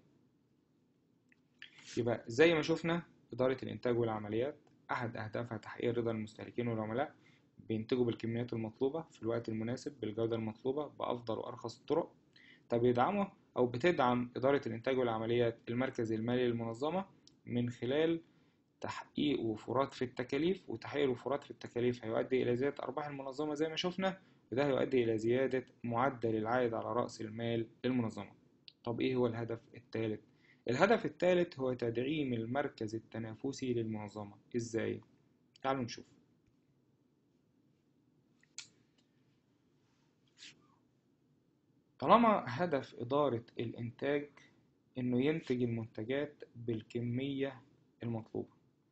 يبقى زي ما شفنا إدارة الإنتاج والعمليات أحد أهدافها تحقيق رضا المستهلكين والعملاء بينتجوا بالكميات المطلوبة في الوقت المناسب بالجودة المطلوبة بأفضل وأرخص الطرق طب يدعموا أو بتدعم إدارة الإنتاج والعمليات المركز المالي للمنظمة من خلال تحقيق وفرات في التكاليف وتحقيق الوفرات في التكاليف هيؤدي إلى زيادة أرباح المنظمة زي ما شفنا وده هيؤدي إلى زيادة معدل العائد على رأس المال للمنظمة طب إيه هو الهدف الثالث؟ الهدف الثالث هو تدعيم المركز التنافسي للمنظمة إزاي؟ تعالوا نشوف طالما هدف إدارة الإنتاج إنه ينتج المنتجات بالكمية المطلوبة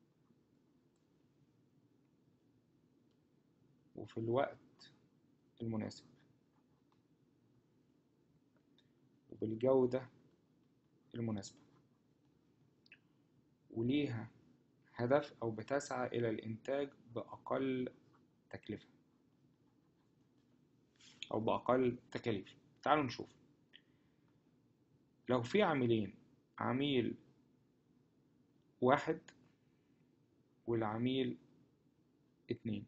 وفي الوقت المناسب وبالجودة المناسبة وليها هدف أو بتسعى إلى الإنتاج بأقل تكلفة أو بأقل تكاليف تعالوا نشوف لو في عاملين عميل واحد والعميل اتنين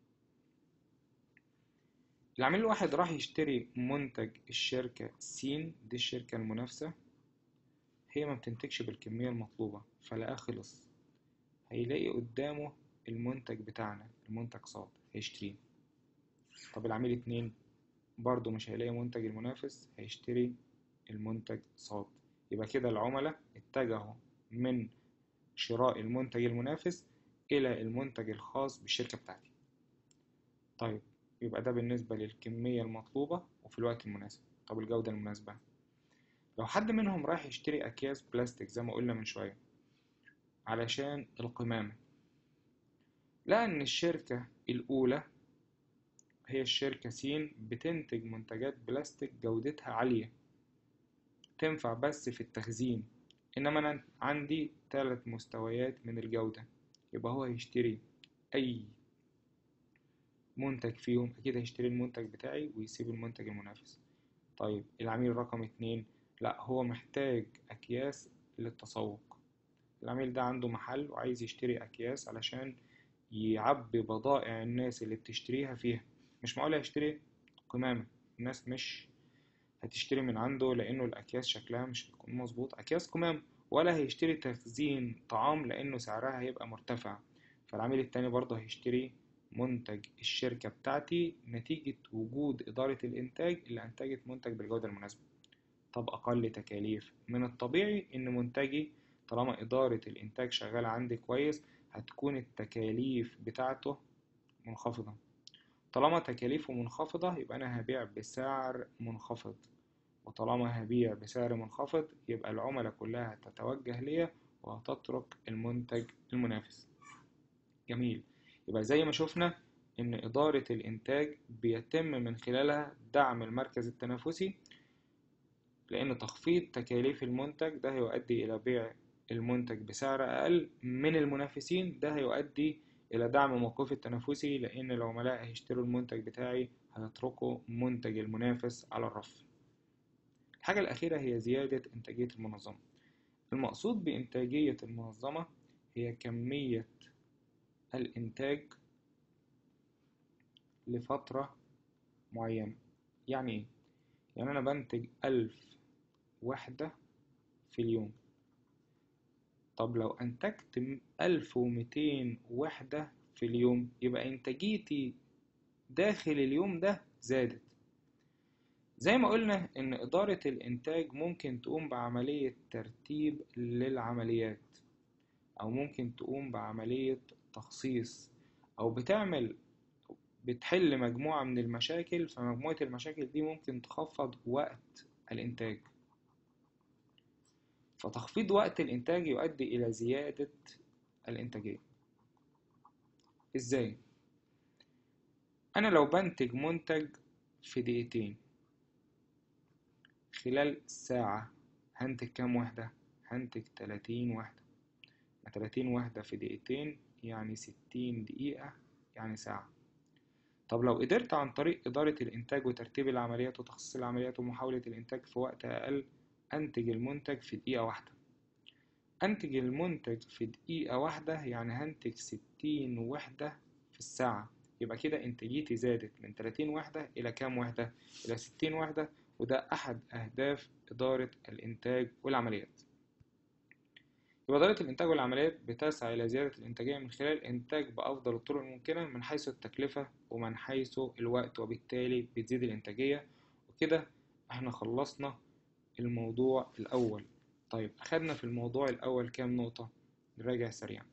العميل الواحد راح يشتري منتج الشركة سين دي الشركة المنافسة هي ما بتنتجش بالكمية المطلوبة فلقاه خلص هيلاقي قدامه المنتج بتاعنا المنتج صاد هيشتريه طب العميل اتنين برضه مش هيلاقي منتج المنافس هيشتري المنتج صاد يبقى كده العملاء اتجهوا من شراء المنتج المنافس إلى المنتج الخاص بالشركة بتاعتي طيب يبقى ده بالنسبة للكمية المطلوبة وفي الوقت المناسب طب الجودة المناسبة لو حد منهم راح يشتري أكياس بلاستيك زي ما قلنا من شوية علشان القمامة لقى إن الشركة الأولى هي الشركة سين بتنتج منتجات بلاستيك جودتها عالية تنفع بس في التخزين إنما أنا عندي ثلاث مستويات من الجودة يبقى هو هيشتري أي منتج فيهم أكيد هيشتري المنتج بتاعي ويسيب المنتج المنافس طيب العميل رقم اتنين لأ هو محتاج أكياس للتسوق العميل ده عنده محل وعايز يشتري أكياس علشان يعبي بضائع الناس اللي بتشتريها فيها مش معقول هيشتري قمامة الناس مش هتشتري من عنده لأنه الأكياس شكلها مش بيكون مظبوط أكياس قمام ولا هيشتري تخزين طعام لأنه سعرها هيبقى مرتفع فالعميل التاني برضه هيشتري منتج الشركة بتاعتي نتيجة وجود إدارة الإنتاج اللي أنتجت منتج بالجودة المناسبة طب أقل تكاليف من الطبيعي إن منتجي طالما إدارة الإنتاج شغالة عندي كويس هتكون التكاليف بتاعته منخفضة طالما تكاليفه منخفضة يبقى أنا هبيع بسعر منخفض وطالما هبيع بسعر منخفض يبقى العملاء كلها هتتوجه ليا وهتترك المنتج المنافس جميل يبقى زي ما شفنا إن إدارة الإنتاج بيتم من خلالها دعم المركز التنافسي لأن تخفيض تكاليف المنتج ده هيؤدي إلى بيع المنتج بسعر أقل من المنافسين ده هيؤدي إلى دعم موقفي التنافسي لأن العملاء هيشتروا المنتج بتاعي هيتركوا منتج المنافس على الرف الحاجة الأخيرة هي زيادة إنتاجية المنظمة المقصود بإنتاجية المنظمة هي كمية الإنتاج لفترة معينة يعني إيه؟ يعني أنا بنتج ألف وحدة في اليوم طب لو أنتجت ألف ومتين وحدة في اليوم يبقى إنتاجيتي داخل اليوم ده زادت زي ما قلنا إن إدارة الإنتاج ممكن تقوم بعملية ترتيب للعمليات أو ممكن تقوم بعملية تخصيص أو بتعمل بتحل مجموعة من المشاكل فمجموعة المشاكل دي ممكن تخفض وقت الإنتاج فتخفيض وقت الإنتاج يؤدي إلى زيادة الإنتاجية إزاي؟ أنا لو بنتج منتج في دقيقتين خلال ساعة هنتج كام وحدة؟ هنتج تلاتين وحدة تلاتين وحدة في دقيقتين يعني ستين دقيقة يعني ساعة طب لو قدرت عن طريق إدارة الإنتاج وترتيب العمليات وتخصيص العمليات ومحاولة الإنتاج في وقت أقل أنتج المنتج في دقيقة واحدة أنتج المنتج في دقيقة واحدة يعني هنتج ستين وحدة في الساعة يبقى كده إنتاجيتي زادت من تلاتين وحدة إلى كام وحدة؟ إلى ستين وحدة وده أحد أهداف إدارة الإنتاج والعمليات يبقى إدارة الإنتاج والعمليات بتسعى إلى زيادة الإنتاجية من خلال الإنتاج بأفضل الطرق الممكنة من حيث التكلفة ومن حيث الوقت وبالتالي بتزيد الإنتاجية وكده إحنا خلصنا الموضوع الأول طيب أخدنا في الموضوع الأول كام نقطة نراجع سريعا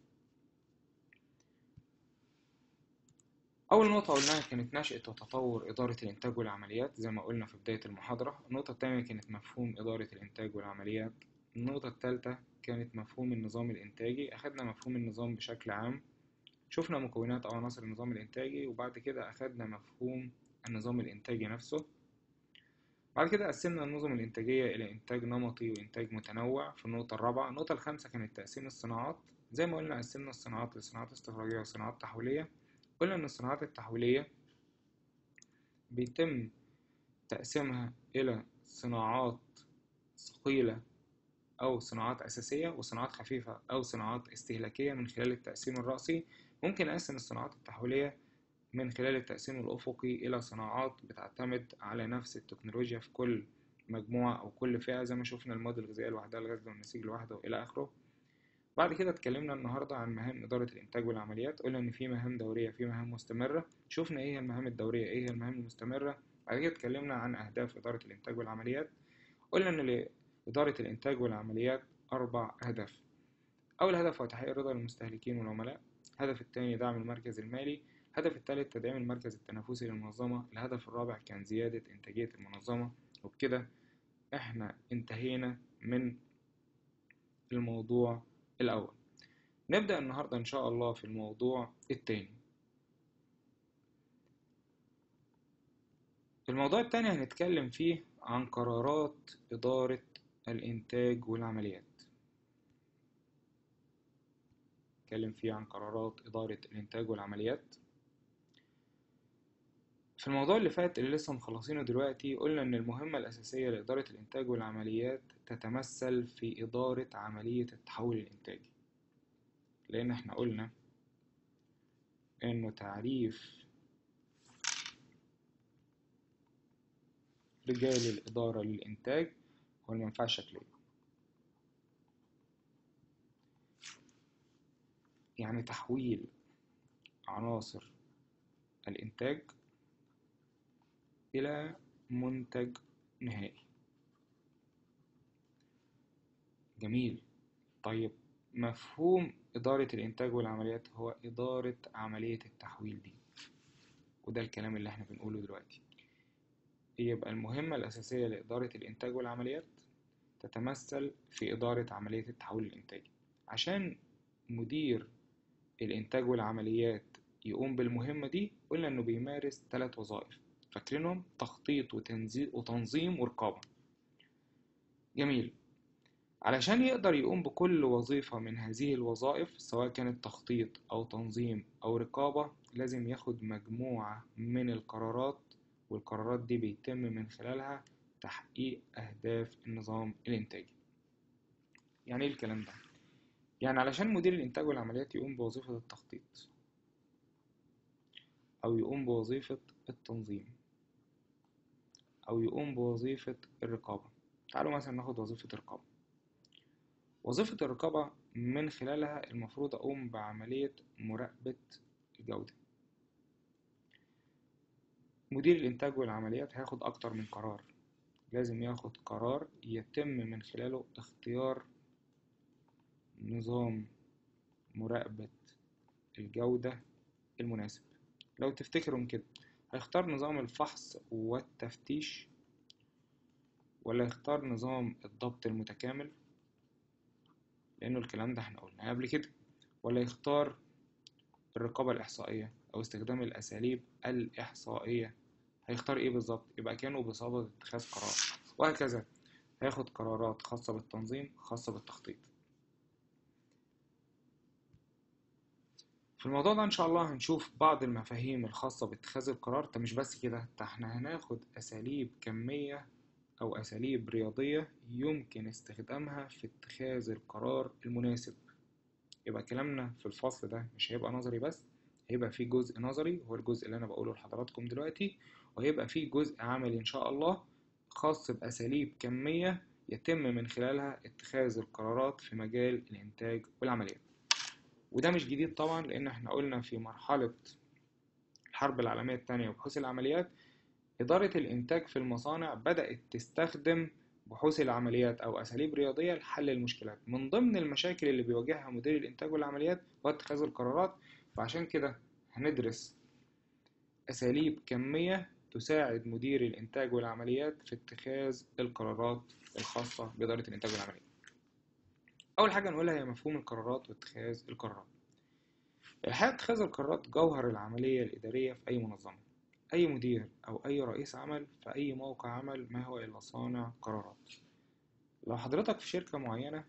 أول نقطة قلناها كانت نشأة وتطور إدارة الإنتاج والعمليات زي ما قلنا في بداية المحاضرة النقطة التانية كانت مفهوم إدارة الإنتاج والعمليات النقطة التالتة كانت مفهوم النظام الإنتاجي أخدنا مفهوم النظام بشكل عام شفنا مكونات أو عناصر النظام الإنتاجي وبعد كده أخدنا مفهوم النظام الإنتاجي نفسه بعد كده قسمنا النظم الإنتاجية إلى إنتاج نمطي وإنتاج متنوع في النقطة الرابعة النقطة الخامسة كانت تقسيم الصناعات زي ما قلنا قسمنا الصناعات لصناعات استخراجية وصناعات تحويلية قلنا إن الصناعات التحويلية بيتم تقسيمها إلى صناعات ثقيلة أو صناعات أساسية وصناعات خفيفة أو صناعات استهلاكية من خلال التقسيم الرأسي ممكن أقسم الصناعات التحويلية من خلال التقسيم الأفقي إلى صناعات بتعتمد على نفس التكنولوجيا في كل مجموعة أو كل فئة زي ما شفنا المواد الغذائية لوحدها الغزل والنسيج لوحده وإلى آخره بعد كده اتكلمنا النهاردة عن مهام إدارة الإنتاج والعمليات قلنا إن في مهام دورية في مهام مستمرة شفنا إيه هي المهام الدورية إيه هي المهام المستمرة بعد كده اتكلمنا عن أهداف إدارة الإنتاج والعمليات قلنا إن لإدارة الإنتاج والعمليات أربع أهداف أول هدف هو تحقيق رضا المستهلكين والعملاء الهدف الثاني دعم المركز المالي الهدف الثالث تدعيم المركز التنافسي للمنظمة الهدف الرابع كان زيادة إنتاجية المنظمة وبكده إحنا انتهينا من الموضوع الأول نبدأ النهاردة إن شاء الله في الموضوع التاني الموضوع التاني هنتكلم فيه عن قرارات إدارة الإنتاج والعمليات نتكلم فيه عن قرارات إدارة الإنتاج والعمليات في الموضوع اللي فات اللي لسه مخلصينه دلوقتي قلنا إن المهمة الأساسية لإدارة الإنتاج والعمليات تتمثل في إدارة عملية التحول الإنتاجي لأن إحنا قلنا إنه تعريف رجال الإدارة للإنتاج هو المنفعة الشكلية يعني تحويل عناصر الإنتاج إلى منتج نهائي جميل طيب مفهوم إدارة الإنتاج والعمليات هو إدارة عملية التحويل دي وده الكلام اللي احنا بنقوله دلوقتي يبقى المهمة الأساسية لإدارة الإنتاج والعمليات تتمثل في إدارة عملية التحول الإنتاجي عشان مدير الإنتاج والعمليات يقوم بالمهمة دي قلنا إنه بيمارس ثلاث وظائف فاكرينهم تخطيط وتنظيم ورقابة جميل علشان يقدر يقوم بكل وظيفة من هذه الوظائف سواء كانت تخطيط أو تنظيم أو رقابة لازم ياخد مجموعة من القرارات والقرارات دي بيتم من خلالها تحقيق أهداف النظام الإنتاجي يعني إيه الكلام ده؟ يعني علشان مدير الإنتاج والعمليات يقوم بوظيفة التخطيط أو يقوم بوظيفة التنظيم أو يقوم بوظيفة الرقابة تعالوا مثلا ناخد وظيفة الرقابة وظيفة الرقابة من خلالها المفروض أقوم بعملية مراقبة الجودة مدير الإنتاج والعمليات هياخد أكتر من قرار لازم ياخد قرار يتم من خلاله اختيار نظام مراقبة الجودة المناسب لو تفتكروا كده هيختار نظام الفحص والتفتيش ولا يختار نظام الضبط المتكامل لأنه الكلام ده احنا قلناه قبل كده ولا يختار الرقابة الإحصائية أو استخدام الأساليب الإحصائية هيختار إيه بالظبط يبقى كانوا بصدد اتخاذ قرار وهكذا هياخد قرارات خاصة بالتنظيم خاصة بالتخطيط في الموضوع ده إن شاء الله هنشوف بعض المفاهيم الخاصة باتخاذ القرار ده مش بس كده ده احنا هناخد أساليب كمية أو أساليب رياضية يمكن استخدامها في اتخاذ القرار المناسب يبقى كلامنا في الفصل ده مش هيبقى نظري بس هيبقى فيه جزء نظري هو الجزء اللي أنا بقوله لحضراتكم دلوقتي وهيبقى فيه جزء عملي إن شاء الله خاص بأساليب كمية يتم من خلالها اتخاذ القرارات في مجال الإنتاج والعمليات وده مش جديد طبعا لأن احنا قلنا في مرحلة الحرب العالمية الثانية وبحوث العمليات إدارة الإنتاج في المصانع بدأت تستخدم بحوث العمليات أو أساليب رياضية لحل المشكلات من ضمن المشاكل اللي بيواجهها مدير الإنتاج والعمليات هو اتخاذ القرارات فعشان كده هندرس أساليب كمية تساعد مدير الإنتاج والعمليات في اتخاذ القرارات الخاصة بإدارة الإنتاج والعمليات أول حاجة نقولها هي مفهوم القرارات واتخاذ القرارات الحقيقة اتخاذ القرارات جوهر العملية الإدارية في أي منظمة أي مدير أو أي رئيس عمل في أي موقع عمل ما هو إلا صانع قرارات لو حضرتك في شركة معينة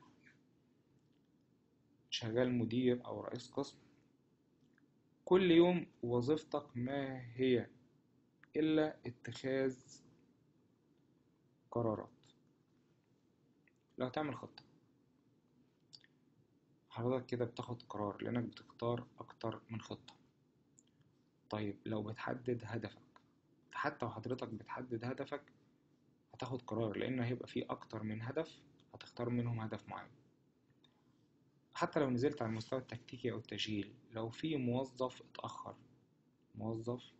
شغال مدير أو رئيس قسم كل يوم وظيفتك ما هي إلا اتخاذ قرارات لو تعمل خطة حضرتك كده بتاخد قرار لأنك بتختار أكتر من خطة طيب لو بتحدد هدفك حتى وحضرتك بتحدد هدفك هتاخد قرار لأن هيبقى فيه أكتر من هدف هتختار منهم هدف معين حتى لو نزلت على المستوى التكتيكي أو التشغيل لو في موظف اتأخر موظف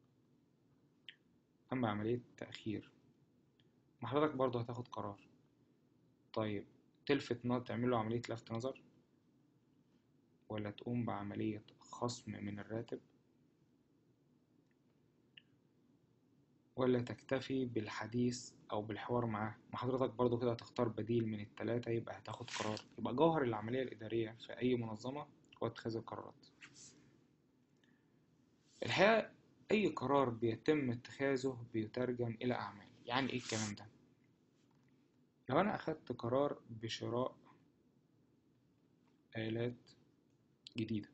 قام بعملية تأخير ما حضرتك برضه هتاخد قرار طيب تلفت نظر تعمله عملية لفت نظر ولا تقوم بعملية خصم من الراتب ولا تكتفي بالحديث أو بالحوار معاه ما حضرتك برضو كده هتختار بديل من التلاتة يبقى هتاخد قرار يبقى جوهر العملية الإدارية في أي منظمة هو اتخاذ القرارات الحقيقة أي قرار بيتم اتخاذه بيترجم إلى أعمال يعني إيه الكلام ده؟ لو أنا أخدت قرار بشراء آلات جديدة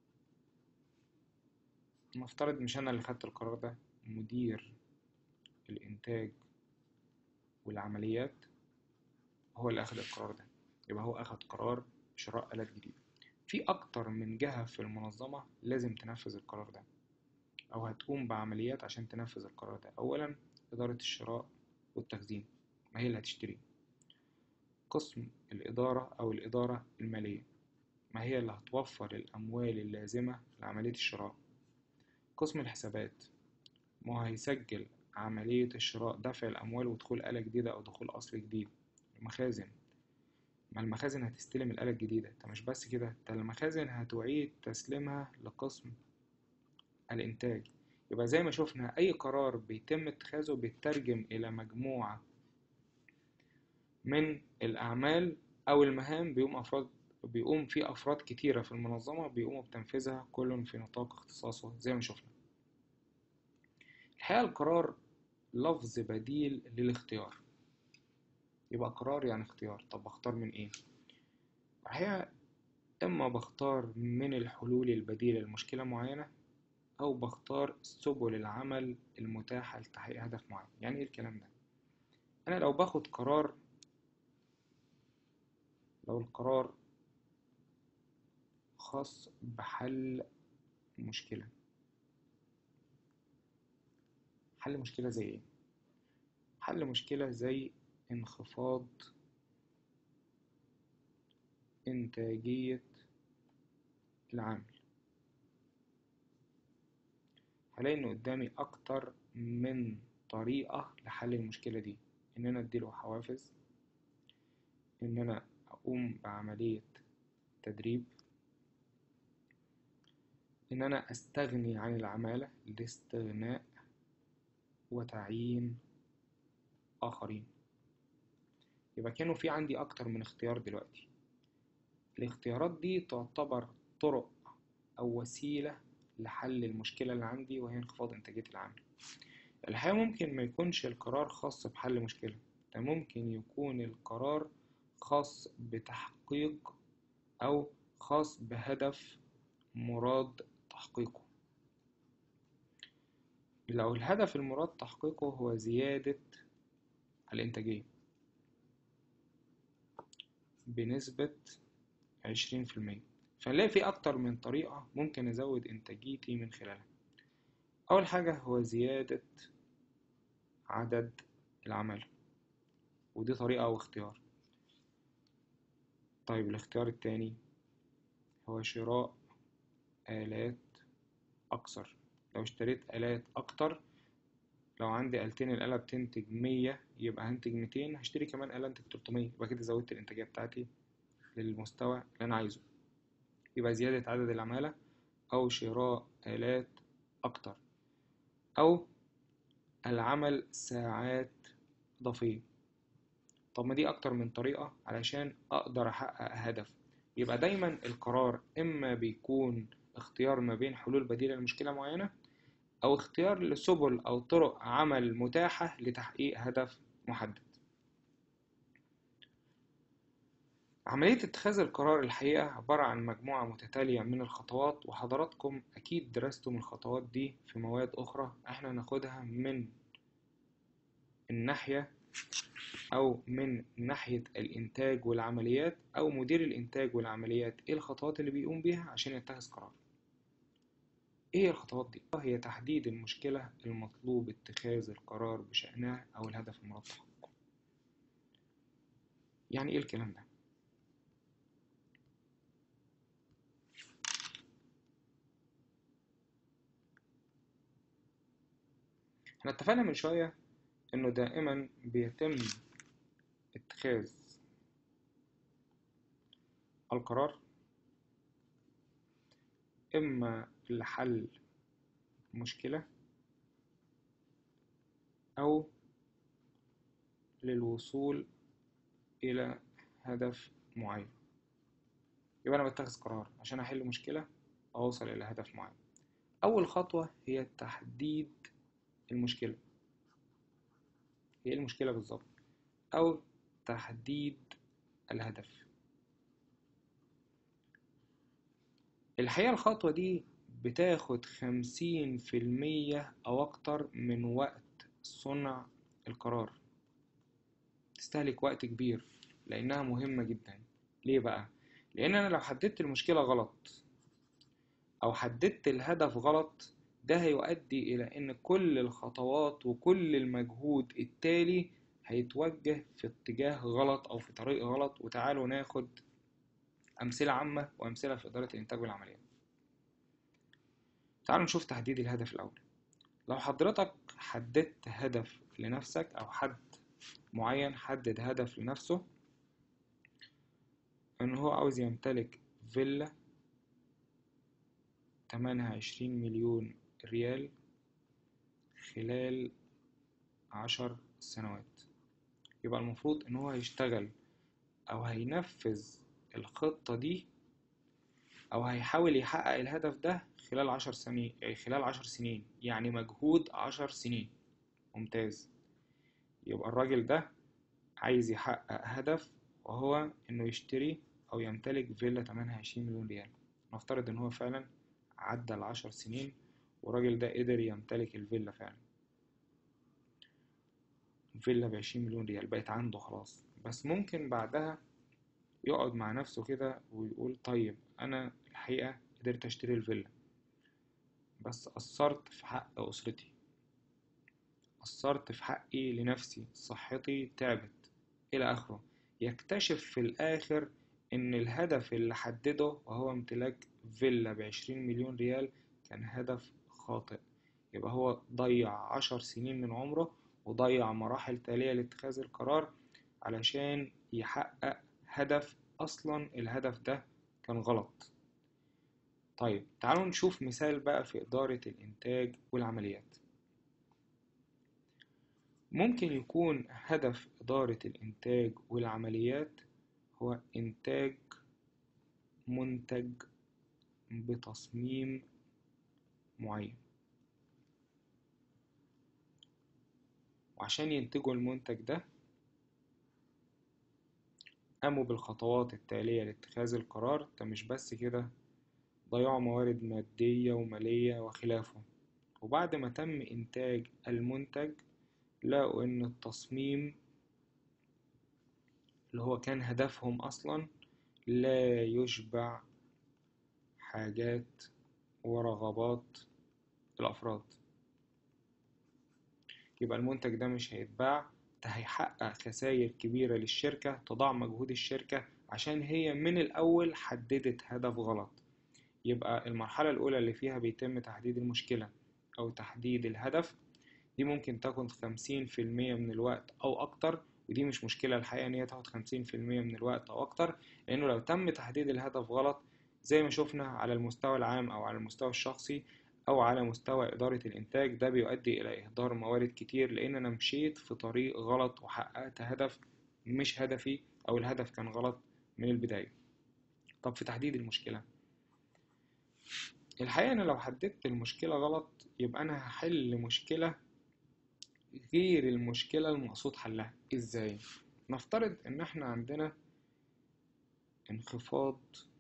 نفترض مش أنا اللي خدت القرار ده مدير الإنتاج والعمليات هو اللي أخد القرار ده يبقى هو أخد قرار شراء آلات جديدة في أكتر من جهة في المنظمة لازم تنفذ القرار ده أو هتقوم بعمليات عشان تنفذ القرار ده أولا إدارة الشراء والتخزين ما هي اللي هتشتري قسم الإدارة أو الإدارة المالية ما هي اللي هتوفر الأموال اللازمة لعملية الشراء قسم الحسابات ما هو هيسجل عملية الشراء دفع الأموال ودخول آلة جديدة أو دخول أصل جديد المخازن ما المخازن هتستلم الآلة الجديدة انت مش بس كده انت المخازن هتعيد تسليمها لقسم الإنتاج يبقى زي ما شفنا أي قرار بيتم اتخاذه بيترجم إلى مجموعة من الأعمال أو المهام بيقوم أفراد بيقوم في أفراد كتيرة في المنظمة بيقوموا بتنفيذها كل في نطاق اختصاصه زي ما شفنا الحقيقة القرار لفظ بديل للاختيار يبقى قرار يعني اختيار طب بختار من ايه الحقيقة اما بختار من الحلول البديلة لمشكلة معينة او بختار سبل العمل المتاحة لتحقيق هدف معين يعني ايه الكلام ده انا لو باخد قرار لو القرار خاص بحل مشكلة حل مشكلة زي ايه حل مشكلة زي انخفاض إنتاجية العامل هلاقي إن قدامي أكتر من طريقة لحل المشكلة دي إن أنا أديله حوافز إن أنا أقوم بعملية تدريب إن أنا أستغني عن العمالة لاستغناء وتعيين آخرين يبقى كانوا في عندي أكتر من اختيار دلوقتي الاختيارات دي تعتبر طرق أو وسيلة لحل المشكلة اللي عندي وهي انخفاض إنتاجية العمل الحقيقة ممكن ما يكونش القرار خاص بحل مشكلة ده ممكن يكون القرار خاص بتحقيق أو خاص بهدف مراد تحقيقه لو الهدف المراد تحقيقه هو زيادة الإنتاجية بنسبة عشرين في المية فنلاقي في أكتر من طريقة ممكن أزود إنتاجيتي من خلالها أول حاجة هو زيادة عدد العمالة ودي طريقة أو اختيار طيب الاختيار التاني هو شراء آلات أكثر لو اشتريت آلات أكتر لو عندي آلتين الآلة بتنتج مية يبقى هنتج ميتين هشتري كمان آلة انتج تلتمية يبقى كده زودت الإنتاجية بتاعتي للمستوى اللي أنا عايزه يبقى زيادة عدد العمالة أو شراء آلات أكتر أو العمل ساعات إضافية طب ما دي أكتر من طريقة علشان أقدر أحقق هدف يبقى دايما القرار إما بيكون اختيار ما بين حلول بديلة لمشكلة معينة أو اختيار لسبل أو طرق عمل متاحة لتحقيق هدف محدد عملية اتخاذ القرار الحقيقة عبارة عن مجموعة متتالية من الخطوات وحضراتكم أكيد درستم الخطوات دي في مواد أخرى احنا ناخدها من الناحية أو من ناحية الإنتاج والعمليات أو مدير الإنتاج والعمليات إيه الخطوات اللي بيقوم بيها عشان يتخذ قرار إيه الخطوات دي؟ هي تحديد المشكلة المطلوب اتخاذ القرار بشأنها أو الهدف المراد تحقيقه يعني إيه الكلام ده؟ احنا اتفقنا من شوية انه دائما بيتم اتخاذ القرار اما لحل مشكلة او للوصول الى هدف معين يبقى انا بتخذ قرار عشان احل مشكلة او اوصل الى هدف معين اول خطوة هي تحديد المشكلة هي المشكلة بالظبط أو تحديد الهدف الحقيقة الخطوة دي بتاخد خمسين في المية أو أكتر من وقت صنع القرار تستهلك وقت كبير لأنها مهمة جدا ليه بقى؟ لأن أنا لو حددت المشكلة غلط أو حددت الهدف غلط ده هيؤدي إلى إن كل الخطوات وكل المجهود التالي هيتوجه في اتجاه غلط أو في طريق غلط وتعالوا ناخد أمثلة عامة وأمثلة في إدارة الإنتاج والعمليات تعالوا نشوف تحديد الهدف الأول لو حضرتك حددت هدف لنفسك أو حد معين حدد هدف لنفسه إن هو عاوز يمتلك فيلا تمنها عشرين مليون ريال خلال عشر سنوات يبقى المفروض ان هو هيشتغل او هينفذ الخطة دي او هيحاول يحقق الهدف ده خلال عشر سنين خلال عشر سنين يعني مجهود عشر سنين ممتاز يبقى الراجل ده عايز يحقق هدف وهو انه يشتري او يمتلك فيلا تمنها عشرين مليون ريال نفترض ان هو فعلا عدى العشر سنين والراجل ده قدر يمتلك الفيلا فعلا فيلا بعشرين مليون ريال بقت عنده خلاص بس ممكن بعدها يقعد مع نفسه كده ويقول طيب أنا الحقيقة قدرت أشتري الفيلا بس قصرت في حق أسرتي قصرت في حقي لنفسي صحتي تعبت إلى آخره يكتشف في الآخر إن الهدف اللي حدده وهو امتلاك فيلا بعشرين مليون ريال كان هدف خاطئ يبقى هو ضيع عشر سنين من عمره وضيع مراحل تالية لاتخاذ القرار علشان يحقق هدف أصلا الهدف ده كان غلط طيب تعالوا نشوف مثال بقى في إدارة الإنتاج والعمليات ممكن يكون هدف إدارة الإنتاج والعمليات هو إنتاج منتج بتصميم معين وعشان ينتجوا المنتج ده قاموا بالخطوات التالية لاتخاذ القرار ده مش بس كده ضيعوا موارد مادية ومالية وخلافه وبعد ما تم إنتاج المنتج لقوا إن التصميم اللي هو كان هدفهم أصلا لا يشبع حاجات ورغبات الأفراد يبقى المنتج ده مش هيتباع ده هيحقق خسائر كبيرة للشركة تضاع مجهود الشركة عشان هي من الأول حددت هدف غلط يبقى المرحلة الأولى اللي فيها بيتم تحديد المشكلة أو تحديد الهدف دي ممكن تاخد خمسين في المية من الوقت أو أكتر ودي مش مشكلة الحقيقة إن هي تاخد خمسين في المية من الوقت أو أكتر لأنه لو تم تحديد الهدف غلط زي ما شفنا على المستوى العام أو على المستوى الشخصي أو على مستوى إدارة الإنتاج ده بيؤدي إلى إهدار موارد كتير لأن أنا مشيت في طريق غلط وحققت هدف مش هدفي أو الهدف كان غلط من البداية طب في تحديد المشكلة الحقيقة أنا لو حددت المشكلة غلط يبقى أنا هحل مشكلة غير المشكلة المقصود حلها إزاي؟ نفترض إن إحنا عندنا انخفاض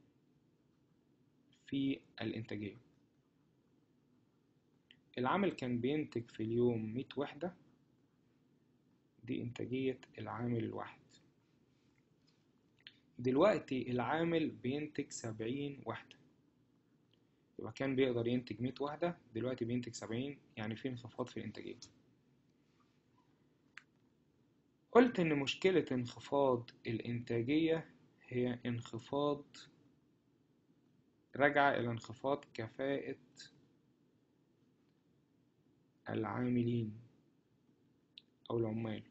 في الإنتاجية العامل كان بينتج في اليوم مية وحدة دي إنتاجية العامل الواحد دلوقتي العامل بينتج سبعين وحدة يبقى كان بيقدر ينتج مية وحدة دلوقتي بينتج سبعين يعني في انخفاض في الإنتاجية قلت إن مشكلة انخفاض الإنتاجية هي انخفاض رجع إلى انخفاض كفاءة العاملين أو العمال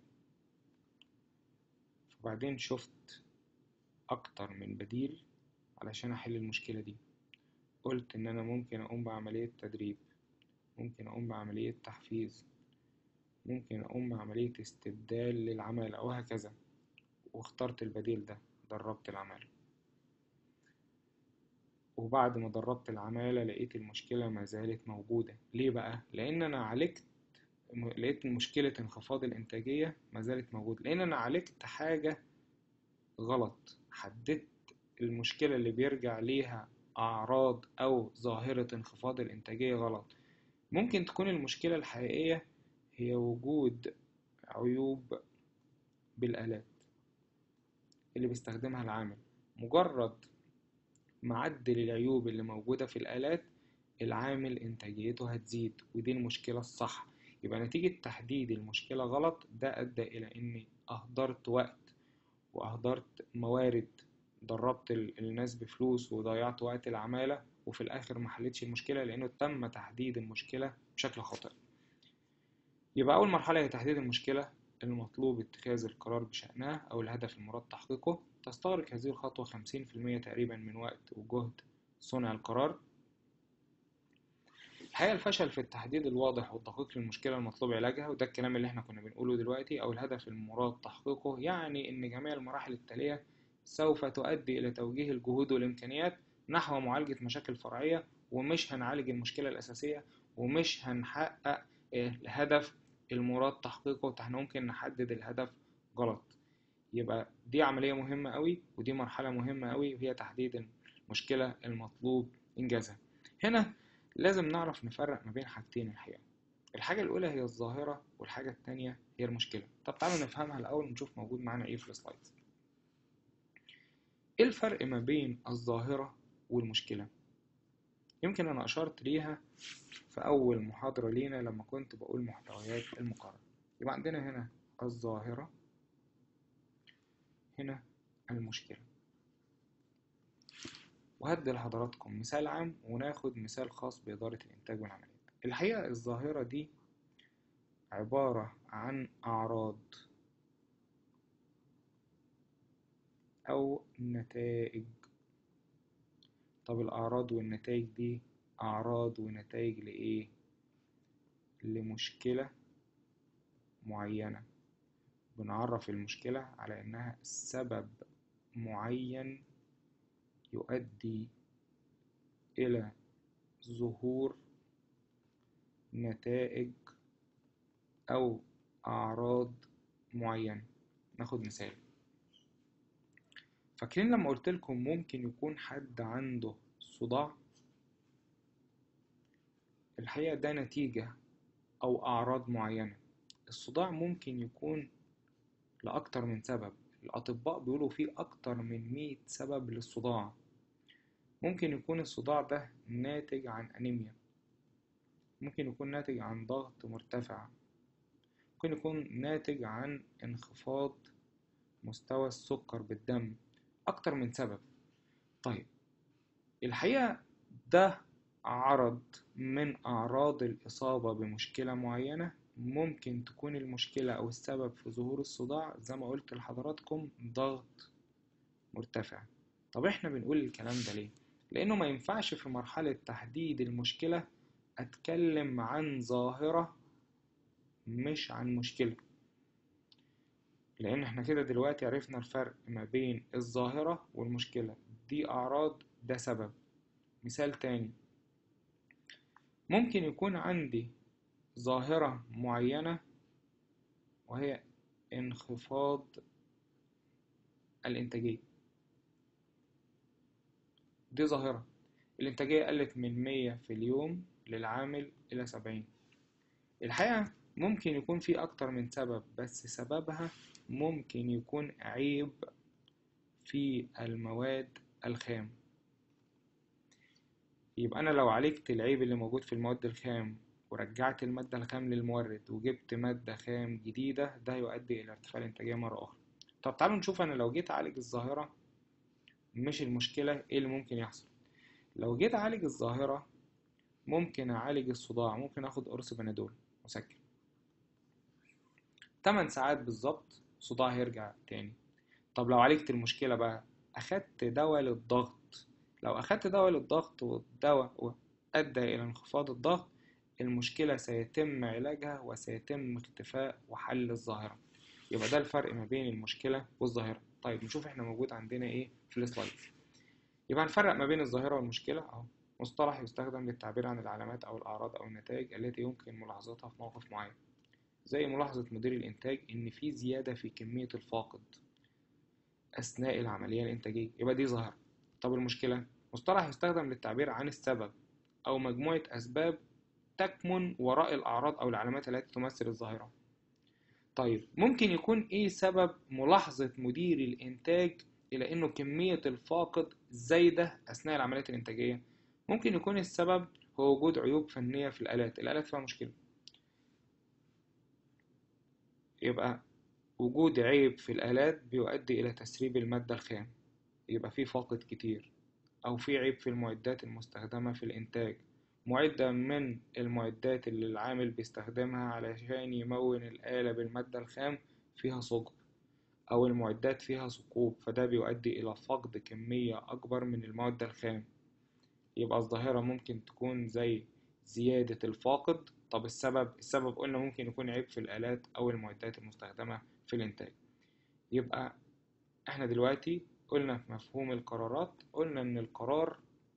وبعدين شفت أكتر من بديل علشان أحل المشكلة دي قلت إن أنا ممكن أقوم بعملية تدريب ممكن أقوم بعملية تحفيز ممكن أقوم بعملية استبدال للعمالة وهكذا واخترت البديل ده دربت العمالة وبعد ما دربت العمالة لقيت المشكلة ما زالت موجودة ليه بقى؟ لأن أنا عالجت لقيت مشكلة انخفاض الإنتاجية ما زالت موجودة لأن أنا عالجت حاجة غلط حددت المشكلة اللي بيرجع ليها أعراض أو ظاهرة انخفاض الإنتاجية غلط ممكن تكون المشكلة الحقيقية هي وجود عيوب بالآلات اللي بيستخدمها العامل مجرد معدل العيوب اللي موجودة في الآلات العامل إنتاجيته هتزيد ودي المشكلة الصح يبقى نتيجة تحديد المشكلة غلط ده أدى إلى إني أهدرت وقت وأهدرت موارد دربت الناس بفلوس وضيعت وقت العمالة وفي الآخر ما حلتش المشكلة لأنه تم تحديد المشكلة بشكل خاطئ يبقى أول مرحلة هي تحديد المشكلة المطلوب اتخاذ القرار بشأنها أو الهدف المراد تحقيقه تستغرق هذه الخطوة خمسين في المية تقريبا من وقت وجهد صنع القرار الحقيقة الفشل في التحديد الواضح والدقيق للمشكلة المطلوب علاجها وده الكلام اللي احنا كنا بنقوله دلوقتي أو الهدف المراد تحقيقه يعني إن جميع المراحل التالية سوف تؤدي إلى توجيه الجهود والإمكانيات نحو معالجة مشاكل فرعية ومش هنعالج المشكلة الأساسية ومش هنحقق الهدف المراد تحقيقه احنا ممكن نحدد الهدف غلط يبقى دي عملية مهمة قوي ودي مرحلة مهمة قوي وهي تحديد المشكلة المطلوب إنجازها هنا لازم نعرف نفرق ما بين حاجتين الحقيقة الحاجة الأولى هي الظاهرة والحاجة التانية هي المشكلة طب تعالوا نفهمها الأول ونشوف موجود معانا إيه في السلايدز إيه الفرق ما بين الظاهرة والمشكلة يمكن أنا أشرت ليها في أول محاضرة لينا لما كنت بقول محتويات المقارنة يبقى عندنا هنا الظاهرة هنا المشكلة وهدي لحضراتكم مثال عام وناخد مثال خاص بإدارة الإنتاج والعمليات الحقيقة الظاهرة دي عبارة عن أعراض أو نتائج طب الأعراض والنتائج دي أعراض ونتائج لإيه؟ لمشكلة معينة بنعرف المشكلة على إنها سبب معين يؤدي إلى ظهور نتائج أو أعراض معينة ناخد مثال فاكرين لما قلت لكم ممكن يكون حد عنده صداع الحقيقة ده نتيجة أو أعراض معينة الصداع ممكن يكون لأكتر من سبب الأطباء بيقولوا فيه أكتر من مية سبب للصداع ممكن يكون الصداع ده ناتج عن أنيميا ممكن يكون ناتج عن ضغط مرتفع ممكن يكون ناتج عن انخفاض مستوى السكر بالدم أكتر من سبب طيب الحقيقة ده عرض من أعراض الإصابة بمشكلة معينة ممكن تكون المشكلة أو السبب في ظهور الصداع زي ما قلت لحضراتكم ضغط مرتفع طب احنا بنقول الكلام ده ليه؟ لأنه ما ينفعش في مرحلة تحديد المشكلة أتكلم عن ظاهرة مش عن مشكلة لأن احنا كده دلوقتي عرفنا الفرق ما بين الظاهرة والمشكلة دي أعراض ده سبب مثال تاني ممكن يكون عندي ظاهرة معينة وهي انخفاض الإنتاجية دي ظاهرة الإنتاجية قلت من مية في اليوم للعامل إلى سبعين الحقيقة ممكن يكون في أكتر من سبب بس سببها ممكن يكون عيب في المواد الخام يبقى أنا لو عالجت العيب اللي موجود في المواد الخام ورجعت المادة الخام للمورد وجبت مادة خام جديدة ده يؤدي إلى ارتفاع الإنتاجية مرة أخرى طب تعالوا نشوف أنا لو جيت أعالج الظاهرة مش المشكلة إيه اللي ممكن يحصل لو جيت أعالج الظاهرة ممكن أعالج الصداع ممكن أخد قرص بنادول مسكن 8 ساعات بالظبط صداع هيرجع تاني طب لو عالجت المشكلة بقى أخدت دواء للضغط لو أخدت دواء للضغط والدواء أدى إلى انخفاض الضغط المشكلة سيتم علاجها وسيتم اختفاء وحل الظاهرة يبقى ده الفرق ما بين المشكلة والظاهرة طيب نشوف احنا موجود عندنا ايه في السلايد يبقى هنفرق ما بين الظاهرة والمشكلة اهو مصطلح يستخدم للتعبير عن العلامات أو الأعراض أو النتائج التي يمكن ملاحظتها في موقف معين زي ملاحظة مدير الإنتاج إن في زيادة في كمية الفاقد أثناء العملية الإنتاجية يبقى دي ظاهرة طب المشكلة مصطلح يستخدم للتعبير عن السبب أو مجموعة أسباب تكمن وراء الأعراض أو العلامات التي تمثل الظاهرة طيب ممكن يكون إيه سبب ملاحظة مدير الإنتاج إلى إنه كمية الفاقد زايدة أثناء العمليات الإنتاجية ممكن يكون السبب هو وجود عيوب فنية في الآلات الآلات فيها مشكلة يبقى وجود عيب في الآلات بيؤدي إلى تسريب المادة الخام يبقى في فاقد كتير أو في عيب في المعدات المستخدمة في الإنتاج معدة من المعدات اللي العامل بيستخدمها علشان يمون الآلة بالمادة الخام فيها ثقب أو المعدات فيها ثقوب فده بيؤدي إلى فقد كمية أكبر من المادة الخام يبقى الظاهرة ممكن تكون زي زيادة الفاقد طب السبب السبب قلنا ممكن يكون عيب في الآلات أو المعدات المستخدمة في الإنتاج يبقى احنا دلوقتي قلنا في مفهوم القرارات قلنا إن القرار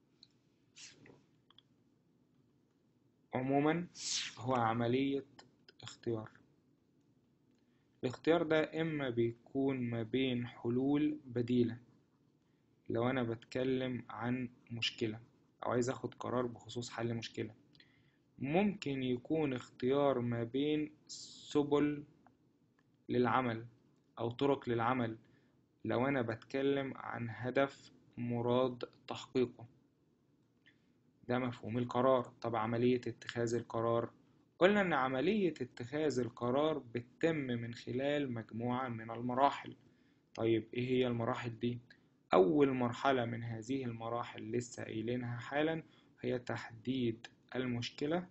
عموما هو عملية اختيار الاختيار ده إما بيكون ما بين حلول بديلة لو أنا بتكلم عن مشكلة أو عايز أخد قرار بخصوص حل مشكلة ممكن يكون اختيار ما بين سبل للعمل أو طرق للعمل لو أنا بتكلم عن هدف مراد تحقيقه ده مفهوم القرار طب عملية اتخاذ القرار قلنا إن عملية اتخاذ القرار بتتم من خلال مجموعة من المراحل طيب إيه هي المراحل دي؟ أول مرحلة من هذه المراحل لسه قايلينها حالا هي تحديد المشكلة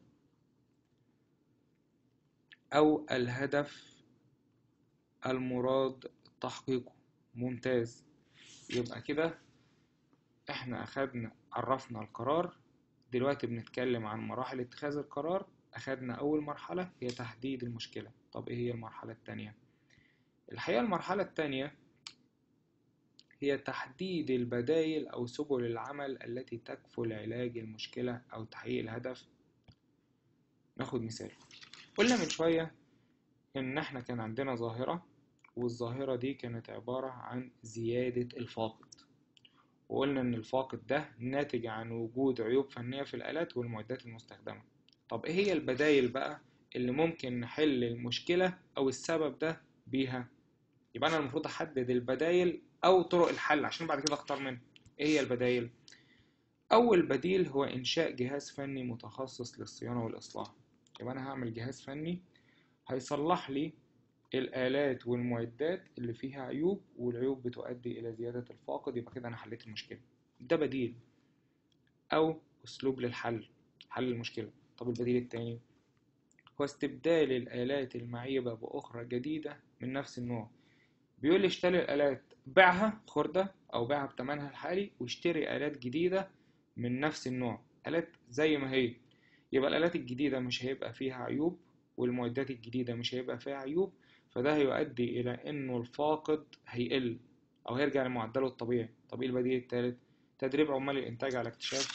أو الهدف المراد تحقيقه ممتاز يبقى كده احنا أخدنا عرفنا القرار دلوقتي بنتكلم عن مراحل اتخاذ القرار أخدنا أول مرحلة هي تحديد المشكلة طب إيه هي المرحلة التانية؟ الحقيقة المرحلة التانية هي تحديد البدائل أو سبل العمل التي تكفل علاج المشكلة أو تحقيق الهدف ناخد مثال قلنا من شوية إن إحنا كان عندنا ظاهرة والظاهرة دي كانت عبارة عن زيادة الفاقد وقلنا إن الفاقد ده ناتج عن وجود عيوب فنية في الآلات والمعدات المستخدمة طب إيه هي البدايل بقى اللي ممكن نحل المشكلة أو السبب ده بيها يبقى أنا المفروض أحدد البدايل أو طرق الحل عشان بعد كده أختار منها إيه هي البدايل أول بديل هو إنشاء جهاز فني متخصص للصيانة والإصلاح يبقى أنا هعمل جهاز فني هيصلح لي الآلات والمعدات اللي فيها عيوب والعيوب بتؤدي إلى زيادة الفاقد يبقى كده أنا حليت المشكلة ده بديل أو أسلوب للحل حل المشكلة طب البديل التاني هو استبدال الآلات المعيبة بأخرى جديدة من نفس النوع بيقول لي اشتري الآلات بيعها خردة أو بيعها بتمنها الحالي واشتري آلات جديدة من نفس النوع آلات زي ما هي يبقى الآلات الجديدة مش هيبقى فيها عيوب والمعدات الجديدة مش هيبقى فيها عيوب فده هيؤدي إلى إنه الفاقد هيقل أو هيرجع لمعدله الطبيعي طب إيه البديل التالت تدريب عمال الإنتاج على اكتشاف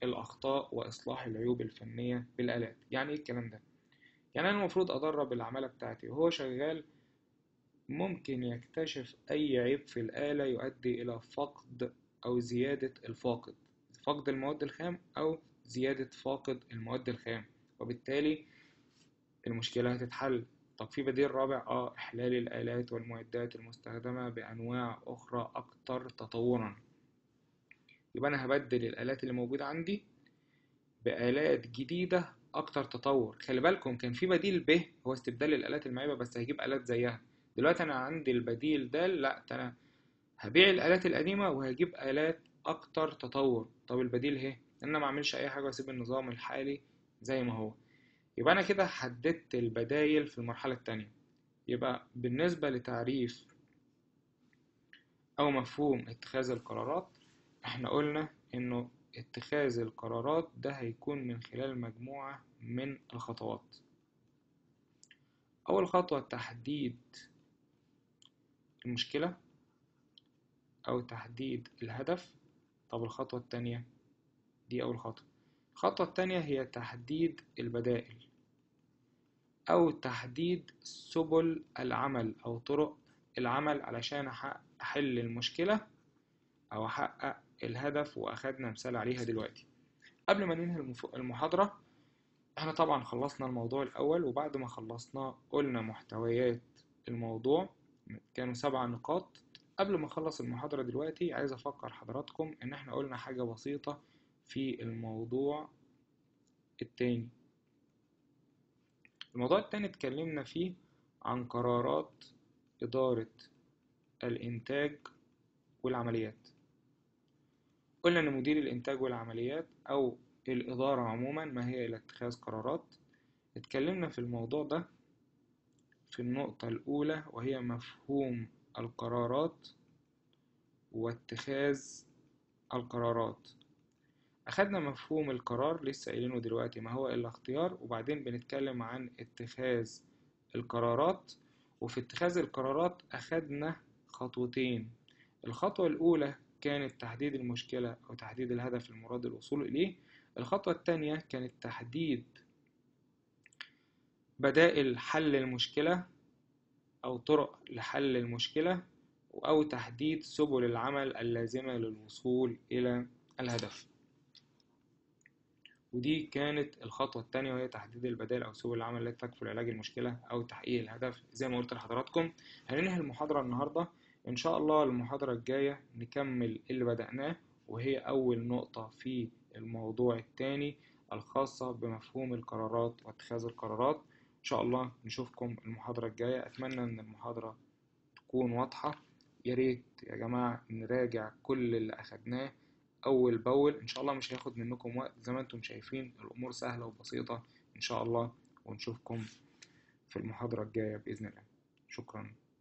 الأخطاء وإصلاح العيوب الفنية بالآلات يعني إيه الكلام ده؟ يعني أنا المفروض أدرب العمالة بتاعتي وهو شغال ممكن يكتشف أي عيب في الآلة يؤدي إلى فقد أو زيادة الفاقد فقد المواد الخام أو زيادة فاقد المواد الخام وبالتالي المشكلة هتتحل طب في بديل رابع اه إحلال الآلات والمعدات المستخدمة بأنواع أخرى أكثر تطورا يبقى أنا هبدل الآلات اللي موجودة عندي بآلات جديدة أكتر تطور خلي بالكم كان في بديل ب هو استبدال الآلات المعيبة بس هجيب آلات زيها دلوقتي أنا عندي البديل ده لأ ده أنا هبيع الآلات القديمة وهجيب آلات أكتر تطور طب البديل اهي إن أنا معملش أي حاجة وأسيب النظام الحالي زي ما هو يبقى أنا كده حددت البدايل في المرحلة التانية يبقى بالنسبة لتعريف أو مفهوم اتخاذ القرارات احنا قلنا إنه اتخاذ القرارات ده هيكون من خلال مجموعة من الخطوات أول خطوة تحديد المشكلة أو تحديد الهدف طب الخطوة التانية دي أول خطوة الخطوة التانية هي تحديد البدائل أو تحديد سبل العمل أو طرق العمل علشان أحل المشكلة أو أحقق الهدف وأخدنا مثال عليها دلوقتي قبل ما ننهي المحاضرة احنا طبعا خلصنا الموضوع الأول وبعد ما خلصناه قلنا محتويات الموضوع كانوا سبع نقاط قبل ما اخلص المحاضرة دلوقتي عايز افكر حضراتكم ان احنا قلنا حاجة بسيطة في الموضوع التاني الموضوع التاني اتكلمنا فيه عن قرارات إدارة الإنتاج والعمليات قلنا إن مدير الإنتاج والعمليات أو الإدارة عموما ما هي إلى اتخاذ قرارات اتكلمنا في الموضوع ده في النقطة الأولى وهي مفهوم القرارات واتخاذ القرارات أخدنا مفهوم القرار لسه قايلينه دلوقتي ما هو إلا اختيار وبعدين بنتكلم عن اتخاذ القرارات وفي اتخاذ القرارات أخدنا خطوتين الخطوة الأولى كانت تحديد المشكلة أو تحديد الهدف المراد الوصول إليه الخطوة التانية كانت تحديد بدائل حل المشكلة أو طرق لحل المشكلة أو تحديد سبل العمل اللازمة للوصول إلى الهدف ودي كانت الخطوة التانية وهي تحديد البدائل أو سبل العمل التي تكفل علاج المشكلة أو تحقيق الهدف زي ما قلت لحضراتكم هننهي المحاضرة النهاردة إن شاء الله المحاضرة الجاية نكمل اللي بدأناه وهي أول نقطة في الموضوع التاني الخاصة بمفهوم القرارات واتخاذ القرارات إن شاء الله نشوفكم المحاضرة الجاية أتمنى إن المحاضرة تكون واضحة يا ريت يا جماعة نراجع كل اللي أخدناه أول بأول إن شاء الله مش هياخد منكم وقت زي ما انتم شايفين الأمور سهلة وبسيطة إن شاء الله ونشوفكم في المحاضرة الجاية بإذن الله شكرا